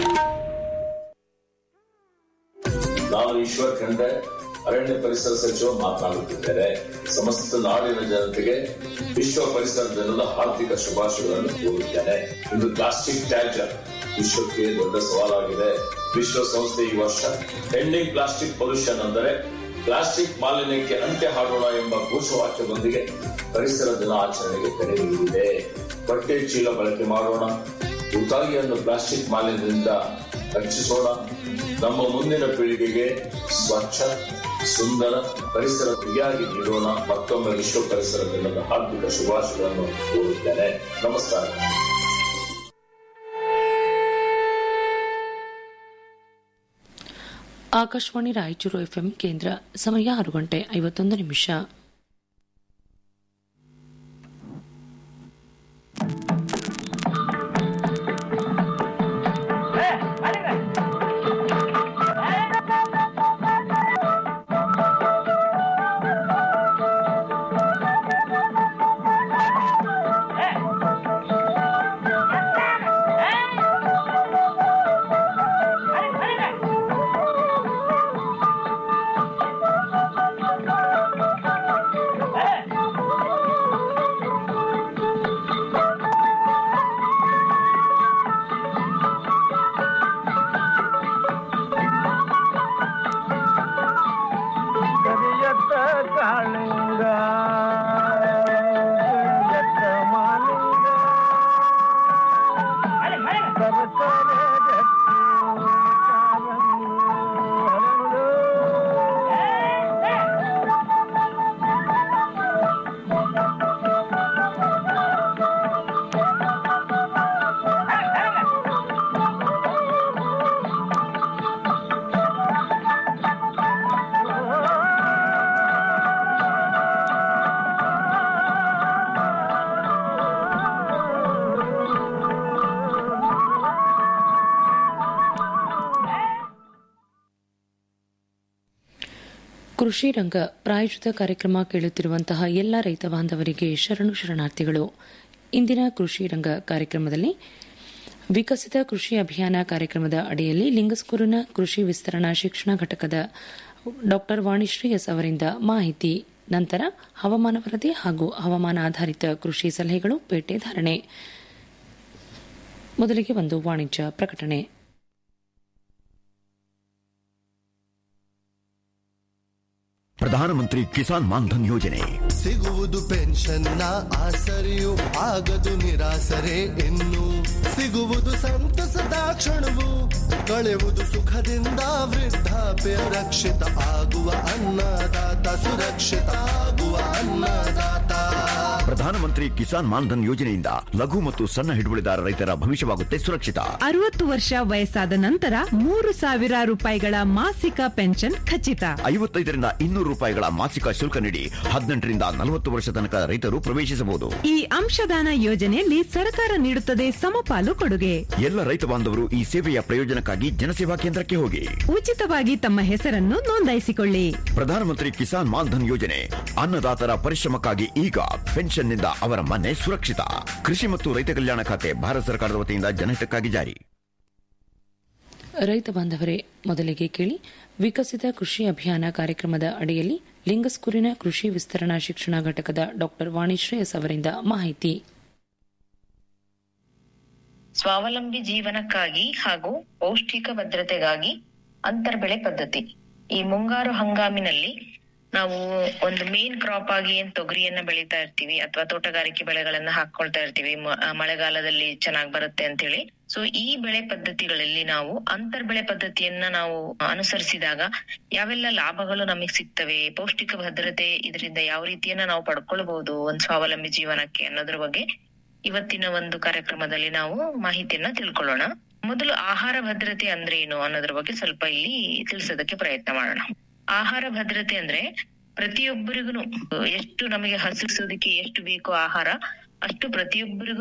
ನಾನು ಈಶ್ವರ್ ಖಂಡ್ರೆ ಅರಣ್ಯ ಪರಿಸರ ಸಚಿವ ಮಾತನಾಡುತ್ತಿದ್ದೇನೆ ಸಮಸ್ತ ನಾಡಿನ ಜನತೆಗೆ ವಿಶ್ವ ಪರಿಸರ ದಿನದ ಹಾರ್ದಿಕ ಶುಭಾಶಯಗಳನ್ನು ಕೋರುತ್ತೇನೆ ಇಂದು ಪ್ಲಾಸ್ಟಿಕ್ ತ್ಯಾಜ್ಯ ವಿಶ್ವಕ್ಕೆ ದೊಡ್ಡ ಸವಾಲಾಗಿದೆ ವಿಶ್ವಸಂಸ್ಥೆ ಈ ವರ್ಷ ಎಂಡಿಂಗ್ ಪ್ಲಾಸ್ಟಿಕ್ ಪೊಲ್ಯೂಷನ್ ಅಂದರೆ ಪ್ಲಾಸ್ಟಿಕ್ ಮಾಲಿನ್ಯಕ್ಕೆ ಅಂತ್ಯ ಹಾಡೋಣ ಎಂಬ ಘೋಷವಾಕ್ಯದೊಂದಿಗೆ ಪರಿಸರ ದಿನ ಆಚರಣೆಗೆ ಕರೆ ನೀಡಿದೆ ಬಟ್ಟೆ ಚೀಲ ಬಳಕೆ ಮಾಡೋಣ ಉತಾಗಿಯನ್ನು ಪ್ಲಾಸ್ಟಿಕ್ ಮಾಲಿನ್ಯದಿಂದ ರಕ್ಷಿಸೋಣ ನಮ್ಮ ಮುಂದಿನ ಪೀಳಿಗೆಗೆ ಸ್ವಚ್ಛ ಸುಂದರ ಪರಿಸರ ಪ್ರಿಯಾಗಿ ನೀಡೋಣ ಮತ್ತೊಮ್ಮೆ ವಿಶ್ವ ಪರಿಸರ ದಿನದ ಹಾರ್ದಿಕ ಶುಭಾಶಯಗಳನ್ನು ಕೋರುತ್ತೇನೆ ನಮಸ್ಕಾರ ಆಕಾಶವಾಣಿ ರಾಯಚೂರು ಎಫ್ಎಂ ಕೇಂದ್ರ ಸಮಯ ಆರು ಗಂಟೆ ಐವತ್ತೊಂದು ನಿಮಿಷ ಕರಿಯತ್ತ ಕಾಳಿಂಗ ಕರಿಯತ್ತ ಮಾಲಿಂಗ ಸರಸರ ಗಟ್ಟಿ ಕಾಲಂದು ಹರಳು. ಕೃಷಿ ರಂಗ ಪ್ರಾಯೋಜಿತ ಕಾರ್ಯಕ್ರಮ ಕೇಳುತ್ತಿರುವಂತಹ ಎಲ್ಲ ರೈತ ಬಾಂಧವರಿಗೆ ಶರಣು ಶರಣಾರ್ಥಿಗಳು ಇಂದಿನ ಕೃಷಿ ರಂಗ ಕಾರ್ಯಕ್ರಮದಲ್ಲಿ ವಿಕಸಿತ ಕೃಷಿ ಅಭಿಯಾನ ಕಾರ್ಯಕ್ರಮದ ಅಡಿಯಲ್ಲಿ ಲಿಂಗಸ್ಕೂರಿನ ಕೃಷಿ ವಿಸ್ತರಣಾ ಶಿಕ್ಷಣ ಘಟಕದ ಡಾ ವಾಣಿಶ್ರೀ ಎಸ್ ಅವರಿಂದ ಮಾಹಿತಿ ನಂತರ ಹವಾಮಾನ ವರದಿ ಹಾಗೂ ಹವಾಮಾನ ಆಧಾರಿತ ಕೃಷಿ ಸಲಹೆಗಳು ಪೇಟೆ ಧಾರಣೆ ಮೊದಲಿಗೆ ಒಂದು ವಾಣಿಜ್ಯ ಪ್ರಕಟಣೆ ಪ್ರಧಾನಮಂತ್ರಿ ಕಿಸಾನ್ ಮಾನ್ಧನ್ ಯೋಜನೆ ಸಿಗುವುದು ಪೆನ್ಷನ್ನ ಆಸರೆಯು ಆಗದು ನಿರಾಸರೆ ಇನ್ನು ಸಿಗುವುದು ಸಂತಸದ ಕ್ಷಣವು ಕಳೆಯುವುದು ಸುಖದಿಂದ ವೃದ್ಧಾಪ್ಯ ರಕ್ಷಿತ ಆಗುವ ಅನ್ನದಾತ ಸುರಕ್ಷಿತ ಆಗುವ ಅನ್ನದಾತ ಪ್ರಧಾನಮಂತ್ರಿ ಕಿಸಾನ್ ಮಾನ್ಧನ್ ಯೋಜನೆಯಿಂದ ಲಘು ಮತ್ತು ಸಣ್ಣ ಹಿಡುವಳಿದಾರ ರೈತರ ಭವಿಷ್ಯವಾಗುತ್ತೆ ಸುರಕ್ಷಿತ ಅರವತ್ತು ವರ್ಷ ವಯಸ್ಸಾದ ನಂತರ ಮೂರು ಸಾವಿರ ರೂಪಾಯಿಗಳ ಮಾಸಿಕ ಪೆನ್ಷನ್ ಖಚಿತ ಐವತ್ತೈದರಿಂದ ಇನ್ನೂರು ರೂಪಾಯಿಗಳ ಮಾಸಿಕ ಶುಲ್ಕ ನೀಡಿ ಹದಿನೆಂಟರಿಂದ ನಲವತ್ತು ವರ್ಷ ತನಕ ರೈತರು ಪ್ರವೇಶಿಸಬಹುದು ಈ ಅಂಶದಾನ ಯೋಜನೆಯಲ್ಲಿ ಸರ್ಕಾರ ನೀಡುತ್ತದೆ ಸಮಪಾಲು ಕೊಡುಗೆ ಎಲ್ಲ ರೈತ ಬಾಂಧವರು ಈ ಸೇವೆಯ ಪ್ರಯೋಜನಕ್ಕಾಗಿ ಜನಸೇವಾ ಕೇಂದ್ರಕ್ಕೆ ಹೋಗಿ ಉಚಿತವಾಗಿ ತಮ್ಮ ಹೆಸರನ್ನು ನೋಂದಾಯಿಸಿಕೊಳ್ಳಿ ಪ್ರಧಾನಮಂತ್ರಿ ಕಿಸಾನ್ ಮಾನ್ಧನ್ ಯೋಜನೆ ಅನ್ನದಾತರ ಪರಿಶ್ರಮಕ್ಕಾಗಿ ಈಗ ಪೆನ್ಷನ್ನಿಂದ ಅವರ ಮನೆ ಸುರಕ್ಷಿತ ಕೃಷಿ ಮತ್ತು ರೈತ ಕಲ್ಯಾಣ ಖಾತೆ ಭಾರತ ಸರ್ಕಾರದ ವತಿಯಿಂದ ಜನಹಿತಕ್ಕಾಗಿ ಜಾರಿ ರೈತ ಬಾಂಧವರೇ ಮೊದಲಿಗೆ ಕೇಳಿ ವಿಕಸಿತ ಕೃಷಿ ಅಭಿಯಾನ ಕಾರ್ಯಕ್ರಮದ ಅಡಿಯಲ್ಲಿ ಲಿಂಗಸ್ಕೂರಿನ ಕೃಷಿ ವಿಸ್ತರಣಾ ಶಿಕ್ಷಣ ಘಟಕದ ಡಾ ವಾಣಿಶ್ರೇಯಸ್ ಅವರಿಂದ ಮಾಹಿತಿ ಸ್ವಾವಲಂಬಿ ಜೀವನಕ್ಕಾಗಿ ಹಾಗೂ ಪೌಷ್ಟಿಕ ಭದ್ರತೆಗಾಗಿ ಅಂತರ್ಬೆಳೆ ಪದ್ಧತಿ ಈ ಮುಂಗಾರು ಹಂಗಾಮಿನಲ್ಲಿ ನಾವು ಒಂದು ಮೇನ್ ಕ್ರಾಪ್ ಆಗಿ ಏನ್ ತೊಗರಿಯನ್ನ ಬೆಳೀತಾ ಇರ್ತೀವಿ ಅಥವಾ ತೋಟಗಾರಿಕೆ ಬೆಳೆಗಳನ್ನ ಹಾಕೊಳ್ತಾ ಇರ್ತೀವಿ ಮ- ಆ, ಮಳೆಗಾಲದಲ್ಲಿ ಚೆನ್ನಾಗ್ ಬರುತ್ತೆ ಅಂತ ಹೇಳಿ ಸೊ ಈ ಬೆಳೆ ಪದ್ಧತಿಗಳಲ್ಲಿ ನಾವು ಅಂತರ್ಬೆಳೆ ಪದ್ಧತಿಯನ್ನ ನಾವು ಅನುಸರಿಸಿದಾಗ ಯಾವೆಲ್ಲ ಲಾಭಗಳು ನಮಗೆ ಸಿಗ್ತವೆ ಪೌಷ್ಟಿಕ ಭದ್ರತೆ ಇದರಿಂದ ಯಾವ ರೀತಿಯನ್ನ ನಾವು ಪಡ್ಕೊಳ್ಬಹುದು ಒಂದ್ ಸ್ವಾವಲಂಬಿ ಜೀವನಕ್ಕೆ ಅನ್ನೋದ್ರ ಬಗ್ಗೆ ಇವತ್ತಿನ ಒಂದು ಕಾರ್ಯಕ್ರಮದಲ್ಲಿ ನಾವು ಮಾಹಿತಿಯನ್ನ ತಿಳ್ಕೊಳ್ಳೋಣ ಮೊದಲು ಆಹಾರ ಭದ್ರತೆ ಅಂದ್ರೆ ಏನು ಅನ್ನೋದ್ರ ಬಗ್ಗೆ ಸ್ವಲ್ಪ ಇಲ್ಲಿ ತಿಳಿಸೋದಕ್ಕೆ ಪ್ರಯತ್ನ ಮಾಡೋಣ ಆಹಾರ ಭದ್ರತೆ ಅಂದ್ರೆ ಪ್ರತಿಯೊಬ್ಬರಿಗೂ ಎಷ್ಟು ನಮಗೆ ಹಸಿಸೋದಕ್ಕೆ ಎಷ್ಟು ಬೇಕೋ ಆಹಾರ ಅಷ್ಟು ಪ್ರತಿಯೊಬ್ಬರಿಗೂ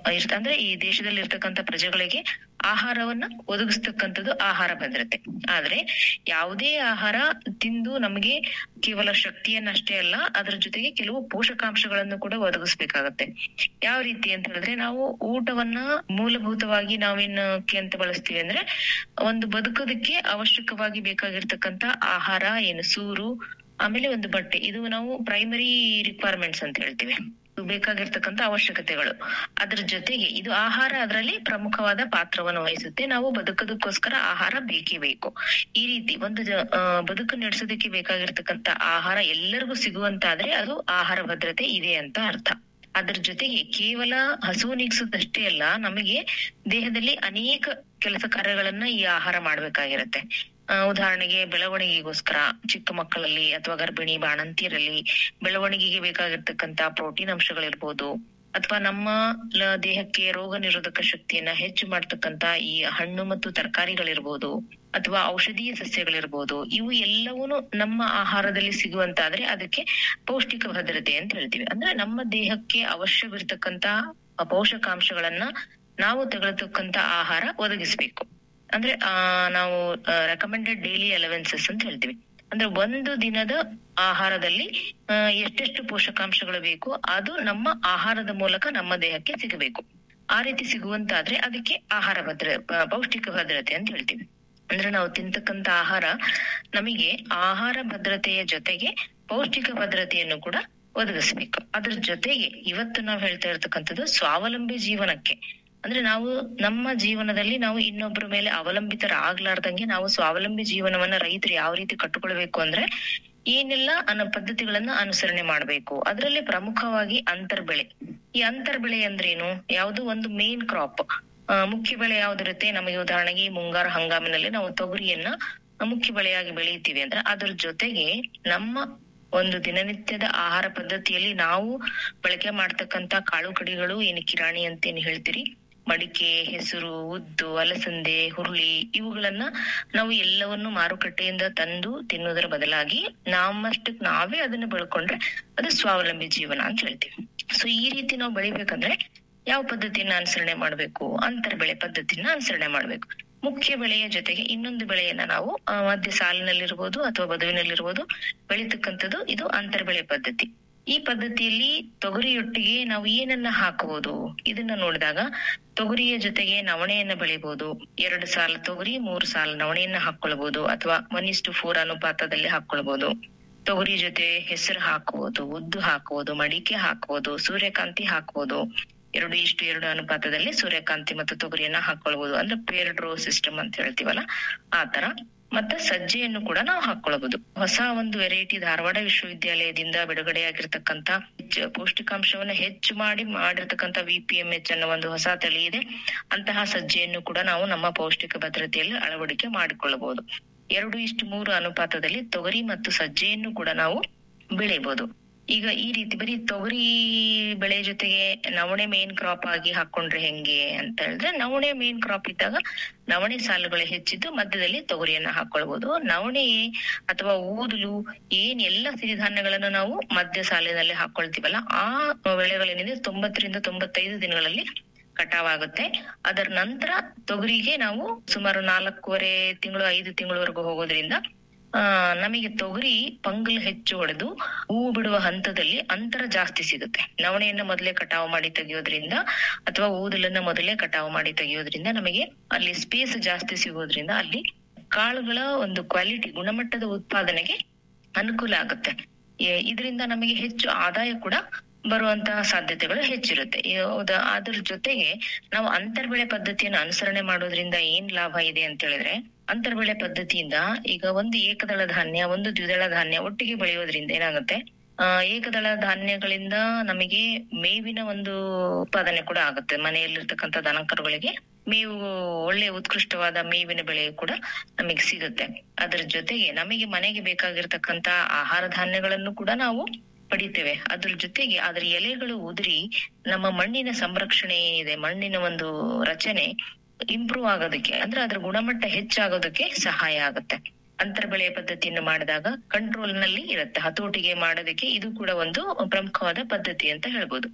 ಇರ್ತ ಅಂದ್ರೆ ಈ ದೇಶದಲ್ಲಿ ಇರ್ತಕ್ಕಂಥ ಪ್ರಜೆಗಳಿಗೆ ಆಹಾರವನ್ನ ಒದಗಿಸ್ತಕ್ಕಂಥದ್ದು ಆಹಾರ ಭದ್ರತೆ ಆದ್ರೆ ಯಾವುದೇ ಆಹಾರ ತಿಂದು ನಮಗೆ ಕೇವಲ ಶಕ್ತಿಯನ್ನಷ್ಟೇ ಅಲ್ಲ ಅದರ ಜೊತೆಗೆ ಕೆಲವು ಪೋಷಕಾಂಶಗಳನ್ನು ಕೂಡ ಒದಗಿಸ್ಬೇಕಾಗತ್ತೆ ಯಾವ ರೀತಿ ಅಂತ ಹೇಳಿದ್ರೆ ನಾವು ಊಟವನ್ನ ಮೂಲಭೂತವಾಗಿ ನಾವೇನಕ್ಕೆ ಅಂತ ಬಳಸ್ತೀವಿ ಅಂದ್ರೆ ಒಂದು ಬದುಕೋದಕ್ಕೆ ಅವಶ್ಯಕವಾಗಿ ಬೇಕಾಗಿರ್ತಕ್ಕಂಥ ಆಹಾರ ಏನು ಸೂರು ಆಮೇಲೆ ಒಂದು ಬಟ್ಟೆ ಇದು ನಾವು ಪ್ರೈಮರಿ ರಿಕ್ವೈರ್ಮೆಂಟ್ಸ್ ಅಂತ ಹೇಳ್ತೀವಿ ಇದು ಬೇಕಾಗಿರ್ತಕ್ಕಂಥ ಅವಶ್ಯಕತೆಗಳು ಅದ್ರ ಜೊತೆಗೆ ಇದು ಆಹಾರ ಅದರಲ್ಲಿ ಪ್ರಮುಖವಾದ ಪಾತ್ರವನ್ನು ವಹಿಸುತ್ತೆ ನಾವು ಬದುಕೋದಕ್ಕೋಸ್ಕರ ಆಹಾರ ಬೇಕೇ ಬೇಕು ಈ ರೀತಿ ಒಂದು ಜ- ಆ, ಬದುಕು ನಡೆಸೋದಕ್ಕೆ ಬೇಕಾಗಿರ್ತಕ್ಕಂಥ ಆಹಾರ ಎಲ್ಲರಿಗೂ ಸಿಗುವಂತಾದ್ರೆ ಅದು ಆಹಾರ ಭದ್ರತೆ ಇದೆ ಅಂತ ಅರ್ಥ ಅದ್ರ ಜೊತೆಗೆ ಕೇವಲ ಹಸು ನೀಗಿಸೋದಷ್ಟೇ ಅಲ್ಲ ನಮಗೆ ದೇಹದಲ್ಲಿ ಅನೇಕ ಕೆಲಸ ಕಾರ್ಯಗಳನ್ನ ಈ ಆಹಾರ ಮಾಡ್ಬೇಕಾಗಿರತ್ತೆ ಆ, ಉದಾಹರಣೆಗೆ ಬೆಳವಣಿಗೆಗೋಸ್ಕರ ಚಿಕ್ಕ ಮಕ್ಕಳಲ್ಲಿ ಅಥವಾ ಗರ್ಭಿಣಿ ಬಾಣಂತಿಯರಲ್ಲಿ ಬೆಳವಣಿಗೆಗೆ ಬೇಕಾಗಿರ್ತಕ್ಕಂತ ಪ್ರೋಟೀನ್ ಅಂಶಗಳಿರ್ಬೋದು ಅಥವಾ ನಮ್ಮ ಲ- ದೇಹಕ್ಕೆ ರೋಗ ನಿರೋಧಕ ಶಕ್ತಿಯನ್ನ ಹೆಚ್ಚು ಮಾಡ್ತಕ್ಕಂತ ಈ ಹಣ್ಣು ಮತ್ತು ತರಕಾರಿಗಳಿರ್ಬೋದು ಅಥವಾ ಔಷಧೀಯ ಸಸ್ಯಗಳಿರ್ಬೋದು ಇವು ಎಲ್ಲವೂ ನಮ್ಮ ಆಹಾರದಲ್ಲಿ ಸಿಗುವಂತಾದ್ರೆ ಅದಕ್ಕೆ ಪೌಷ್ಟಿಕ ಭದ್ರತೆ ಅಂತ ಹೇಳ್ತೀವಿ ಅಂದ್ರೆ ನಮ್ಮ ದೇಹಕ್ಕೆ ಅವಶ್ಯವಿರ್ತಕ್ಕಂತ ಪೋಷಕಾಂಶಗಳನ್ನ ನಾವು ತೆಗೆದುತಕ್ಕಂತ ಆಹಾರ ಒದಗಿಸ್ಬೇಕು ಅಂದ್ರೆ ಆ ನಾವು ರೆಕಮೆಂಡೆಡ್ ಡೈಲಿ ಅಲೆವೆನ್ಸಸ್ ಅಂತ ಹೇಳ್ತೀವಿ ಅಂದ್ರೆ ಒಂದು ದಿನದ ಆಹಾರದಲ್ಲಿ ಆ, ಎಷ್ಟೆಷ್ಟು ಪೋಷಕಾಂಶಗಳು ಬೇಕು ಅದು ನಮ್ಮ ಆಹಾರದ ಮೂಲಕ ನಮ್ಮ ದೇಹಕ್ಕೆ ಸಿಗಬೇಕು ಆ ರೀತಿ ಸಿಗುವಂತಾದ್ರೆ ಅದಕ್ಕೆ ಆಹಾರ ಭದ್ರ ಪ- ಪೌಷ್ಟಿಕ ಭದ್ರತೆ ಅಂತ ಹೇಳ್ತೀವಿ ಅಂದ್ರೆ ನಾವು ತಿಂತಕ್ಕಂತ ಆಹಾರ ನಮಗೆ ಆಹಾರ ಭದ್ರತೆಯ ಜೊತೆಗೆ ಪೌಷ್ಟಿಕ ಭದ್ರತೆಯನ್ನು ಕೂಡ ಒದಗಿಸ್ಬೇಕು ಅದ್ರ ಜೊತೆಗೆ ಇವತ್ತು ನಾವು ಹೇಳ್ತಾ ಇರ್ತಕ್ಕಂಥದ್ದು ಸ್ವಾವಲಂಬಿ ಜೀವನಕ್ಕೆ ಅಂದ್ರೆ ನಾವು ನಮ್ಮ ಜೀವನದಲ್ಲಿ ನಾವು ಇನ್ನೊಬ್ಬರ ಮೇಲೆ ಅವಲಂಬಿತರಾಗ್ಲಾರ್ದಂಗೆ ನಾವು ಸ್ವಾವಲಂಬಿ ಜೀವನವನ್ನ ರೈತರು ಯಾವ ರೀತಿ ಕಟ್ಟಿಕೊಳ್ಬೇಕು ಅಂದ್ರೆ ಏನೆಲ್ಲ ಅನ್ನ ಪದ್ಧತಿಗಳನ್ನ ಅನುಸರಣೆ ಮಾಡಬೇಕು ಅದರಲ್ಲಿ ಪ್ರಮುಖವಾಗಿ ಅಂತರ್ ಬೆಳೆ ಈ ಅಂತರ್ ಬೆಳೆ ಅಂದ್ರೇನು ಯಾವುದು ಒಂದು ಮೇನ್ ಕ್ರಾಪ್ ಮುಖ್ಯ ಬೆಳೆ ಯಾವ್ದಿರುತ್ತೆ ನಮಗೆ ಉದಾಹರಣೆಗೆ ಈ ಮುಂಗಾರು ಹಂಗಾಮಿನಲ್ಲಿ ನಾವು ತೊಗರಿಯನ್ನ ಮುಖ್ಯ ಬೆಳೆಯಾಗಿ ಬೆಳೆಯುತ್ತೀವಿ ಅಂದ್ರೆ ಅದ್ರ ಜೊತೆಗೆ ನಮ್ಮ ಒಂದು ದಿನನಿತ್ಯದ ಆಹಾರ ಪದ್ಧತಿಯಲ್ಲಿ ನಾವು ಬಳಕೆ ಮಾಡ್ತಕ್ಕಂತ ಕಾಳು ಕಡಿಗಳು ಏನು ಕಿರಾಣಿ ಅಂತ ಏನ್ ಹೇಳ್ತೀರಿ ಮಡಿಕೆ ಹೆಸರು ಉದ್ದು ಅಲಸಂದೆ ಹುರುಳಿ ಇವುಗಳನ್ನ ನಾವು ಎಲ್ಲವನ್ನು ಮಾರುಕಟ್ಟೆಯಿಂದ ತಂದು ತಿನ್ನೋದರ ಬದಲಾಗಿ ನಮ್ಮಷ್ಟಕ್ ನಾವೇ ಅದನ್ನ ಬೆಳ್ಕೊಂಡ್ರೆ ಅದು ಸ್ವಾವಲಂಬಿ ಜೀವನ ಅಂತ ಹೇಳ್ತೀವಿ ಸೊ ಈ ರೀತಿ ನಾವು ಬೆಳಿಬೇಕಂದ್ರೆ ಯಾವ ಪದ್ಧತಿಯನ್ನ ಅನುಸರಣೆ ಮಾಡ್ಬೇಕು ಅಂತರ್ ಬೆಳೆ ಪದ್ಧತಿನ ಅನುಸರಣೆ ಮಾಡ್ಬೇಕು ಮುಖ್ಯ ಬೆಳೆಯ ಜೊತೆಗೆ ಇನ್ನೊಂದು ಬೆಳೆಯನ್ನ ನಾವು ಆ, ಮಧ್ಯ ಸಾಲಿನಲ್ಲಿರ್ಬೋದು ಅಥವಾ ಬದುವಿನಲ್ಲಿರ್ಬೋದು ಬೆಳೀತಕ್ಕಂಥದ್ದು ಇದು ಅಂತರ್ ಬೆಳೆ ಪದ್ಧತಿ ಈ ಪದ್ಧತಿಯಲ್ಲಿ ತೊಗರಿಯೊಟ್ಟಿಗೆ ನಾವು ಏನನ್ನ ಹಾಕಬಹುದು ಇದನ್ನ ನೋಡಿದಾಗ ತೊಗರಿಯ ಜೊತೆಗೆ ನವಣೆಯನ್ನ ಬೆಳಿಬಹುದು ಎರಡು ಸಾಲ ತೊಗರಿ ಮೂರು ಸಾಲ ನವಣೆಯನ್ನ ಹಾಕೊಳ್ಬಹುದು ಅಥವಾ ಒನ್ ಇಷ್ಟು ಫೋರ್ ಅನುಪಾತದಲ್ಲಿ ಹಾಕೊಳ್ಬಹುದು ತೊಗರಿ ಜೊತೆ ಹೆಸರು ಹಾಕಬಹುದು ಉದ್ದು ಹಾಕಬಹುದು ಮಡಿಕೆ ಹಾಕಬಹುದು ಸೂರ್ಯಕಾಂತಿ ಹಾಕಬಹುದು ಎರಡು ಇಷ್ಟು ಎರಡು ಅನುಪಾತದಲ್ಲಿ ಸೂರ್ಯಕಾಂತಿ ಮತ್ತು ತೊಗರಿಯನ್ನ ಹಾಕೊಳ್ಬಹುದು ಅಂದ್ರೆ ಪೇರ್ಡ್ ರೋ ಸಿಸ್ಟಮ್ ಅಂತ ಹೇಳ್ತೀವಲ್ಲ ಆ ತರ ಮತ್ತೆ ಸಜ್ಜೆಯನ್ನು ಕೂಡ ನಾವು ಹಾಕೊಳ್ಬಹುದು ಹೊಸ ಒಂದು ವೆರೈಟಿ ಧಾರವಾಡ ವಿಶ್ವವಿದ್ಯಾಲಯದಿಂದ ಬಿಡುಗಡೆಯಾಗಿರ್ತಕ್ಕಂತ ಹೆಚ್ಚು ಪೌಷ್ಟಿಕಾಂಶವನ್ನ ಹೆಚ್ಚು ಮಾಡಿ ಮಾಡಿರ್ತಕ್ಕಂತ ವಿ ಪಿ ಎಂ ಎಚ್ ಅನ್ನೋ ಒಂದು ಹೊಸ ತಳಿ ಇದೆ ಅಂತಹ ಸಜ್ಜೆಯನ್ನು ಕೂಡ ನಾವು ನಮ್ಮ ಪೌಷ್ಟಿಕ ಭದ್ರತೆಯಲ್ಲಿ ಅಳವಡಿಕೆ ಮಾಡಿಕೊಳ್ಳಬಹುದು ಎರಡು ಇಷ್ಟು ಮೂರು ಅನುಪಾತದಲ್ಲಿ ತೊಗರಿ ಮತ್ತು ಸಜ್ಜೆಯನ್ನು ಕೂಡ ನಾವು ಬೆಳಿಬಹುದು ಈಗ ಈ ರೀತಿ ಬರೀ ತೊಗರಿ ಬೆಳೆ ಜೊತೆಗೆ ನವಣೆ ಮೇನ್ ಕ್ರಾಪ್ ಆಗಿ ಹಾಕೊಂಡ್ರೆ ಹೆಂಗೆ ಅಂತ ಹೇಳಿದ್ರೆ ನವಣೆ ಮೇನ್ ಕ್ರಾಪ್ ಇದ್ದಾಗ ನವಣೆ ಸಾಲುಗಳು ಹೆಚ್ಚಿದ್ದು ಮಧ್ಯದಲ್ಲಿ ತೊಗರಿಯನ್ನ ಹಾಕೊಳ್ಬಹುದು ನವಣೆ ಅಥವಾ ಊದಲು ಏನ್ ಎಲ್ಲ ಸಿರಿಧಾನ್ಯಗಳನ್ನು ನಾವು ಮಧ್ಯ ಸಾಲಿನಲ್ಲಿ ಹಾಕೊಳ್ತೀವಲ್ಲ ಆ ಬೆಳೆಗಳೇನಿದೆ ತೊಂಬತ್ತರಿಂದ ತೊಂಬತ್ತೈದು ದಿನಗಳಲ್ಲಿ ಕಟಾವಾಗುತ್ತೆ ಅದರ ನಂತರ ತೊಗರಿಗೆ ನಾವು ಸುಮಾರು ನಾಲ್ಕೂವರೆ ತಿಂಗಳು ಐದು ತಿಂಗಳವರೆಗೂ ಹೋಗೋದ್ರಿಂದ ಆ ನಮಗೆ ತೊಗರಿ ಪಂಗಲ್ ಹೆಚ್ಚು ಹೊಡೆದು ಹೂವು ಬಿಡುವ ಹಂತದಲ್ಲಿ ಅಂತರ ಜಾಸ್ತಿ ಸಿಗುತ್ತೆ ನವಣೆಯನ್ನ ಮೊದಲೇ ಕಟಾವು ಮಾಡಿ ತೆಗೆಯೋದ್ರಿಂದ ಅಥವಾ ಊದಲನ್ನ ಮೊದಲೇ ಕಟಾವು ಮಾಡಿ ತೆಗೆಯೋದ್ರಿಂದ ನಮಗೆ ಅಲ್ಲಿ ಸ್ಪೇಸ್ ಜಾಸ್ತಿ ಸಿಗೋದ್ರಿಂದ ಅಲ್ಲಿ ಕಾಳುಗಳ ಒಂದು ಕ್ವಾಲಿಟಿ ಗುಣಮಟ್ಟದ ಉತ್ಪಾದನೆಗೆ ಅನುಕೂಲ ಆಗುತ್ತೆ ಎ- ಇದರಿಂದ ನಮಗೆ ಹೆಚ್ಚು ಆದಾಯ ಕೂಡ ಬರುವಂತಹ ಸಾಧ್ಯತೆಗಳು ಹೆಚ್ಚಿರುತ್ತೆ ಈ ಹೌದಾ? ಅದ್ರ ಜೊತೆಗೆ ನಾವು ಅಂತರ್ಬೆಳೆ ಪದ್ಧತಿಯನ್ನು ಅನುಸರಣೆ ಮಾಡೋದ್ರಿಂದ ಏನ್ ಲಾಭ ಇದೆ ಅಂತ ಹೇಳಿದ್ರೆ ಅಂತರ್ಬೆಳೆ ಪದ್ಧತಿಯಿಂದ ಈಗ ಒಂದು ಏಕದಳ ಧಾನ್ಯ ಒಂದು ದ್ವಿದಳ ಧಾನ್ಯ ಒಟ್ಟಿಗೆ ಬೆಳೆಯೋದ್ರಿಂದ ಏನಾಗುತ್ತೆ ಆ ಏಕದಳ ಧಾನ್ಯಗಳಿಂದ ನಮಗೆ ಮೇವಿನ ಒಂದು ಉತ್ಪಾದನೆ ಕೂಡ ಆಗುತ್ತೆ ಮನೆಯಲ್ಲಿರ್ತಕ್ಕಂಥ ದನಕರುಗಳಿಗೆ ಮೇವು ಒಳ್ಳೆ ಉತ್ಕೃಷ್ಟವಾದ ಮೇವಿನ ಬೆಳೆ ಕೂಡ ನಮಗೆ ಸಿಗುತ್ತೆ ಅದರ ಜೊತೆಗೆ ನಮಗೆ ಮನೆಗೆ ಬೇಕಾಗಿರ್ತಕ್ಕಂತ ಆಹಾರ ಧಾನ್ಯಗಳನ್ನು ಕೂಡ ನಾವು ಪಡಿತೇವೆ ಅದ್ರ ಜೊತೆಗೆ ಅದ್ರ ಎಲೆಗಳು ಉದುರಿ ನಮ್ಮ ಮಣ್ಣಿನ ಸಂರಕ್ಷಣೆ ಏನಿದೆ ಮಣ್ಣಿನ ಒಂದು ರಚನೆ ಇಂಪ್ರೂವ್ ಆಗೋದಕ್ಕೆ ಅಂದ್ರೆ ಅದ್ರ ಗುಣಮಟ್ಟ ಹೆಚ್ಚಾಗೋದಕ್ಕೆ ಸಹಾಯ ಆಗುತ್ತೆ ಅಂತರ್ ಬೆಳೆ ಪದ್ಧತಿಯನ್ನು ಮಾಡಿದಾಗ ಕಂಟ್ರೋಲ್ ನಲ್ಲಿ ಇರುತ್ತೆ ಹತೋಟಿಗೆ ಮಾಡೋದಕ್ಕೆ ಇದು ಕೂಡ ಒಂದು ಪ್ರಮುಖವಾದ ಪದ್ಧತಿ ಅಂತ ಹೇಳ್ಬೋದು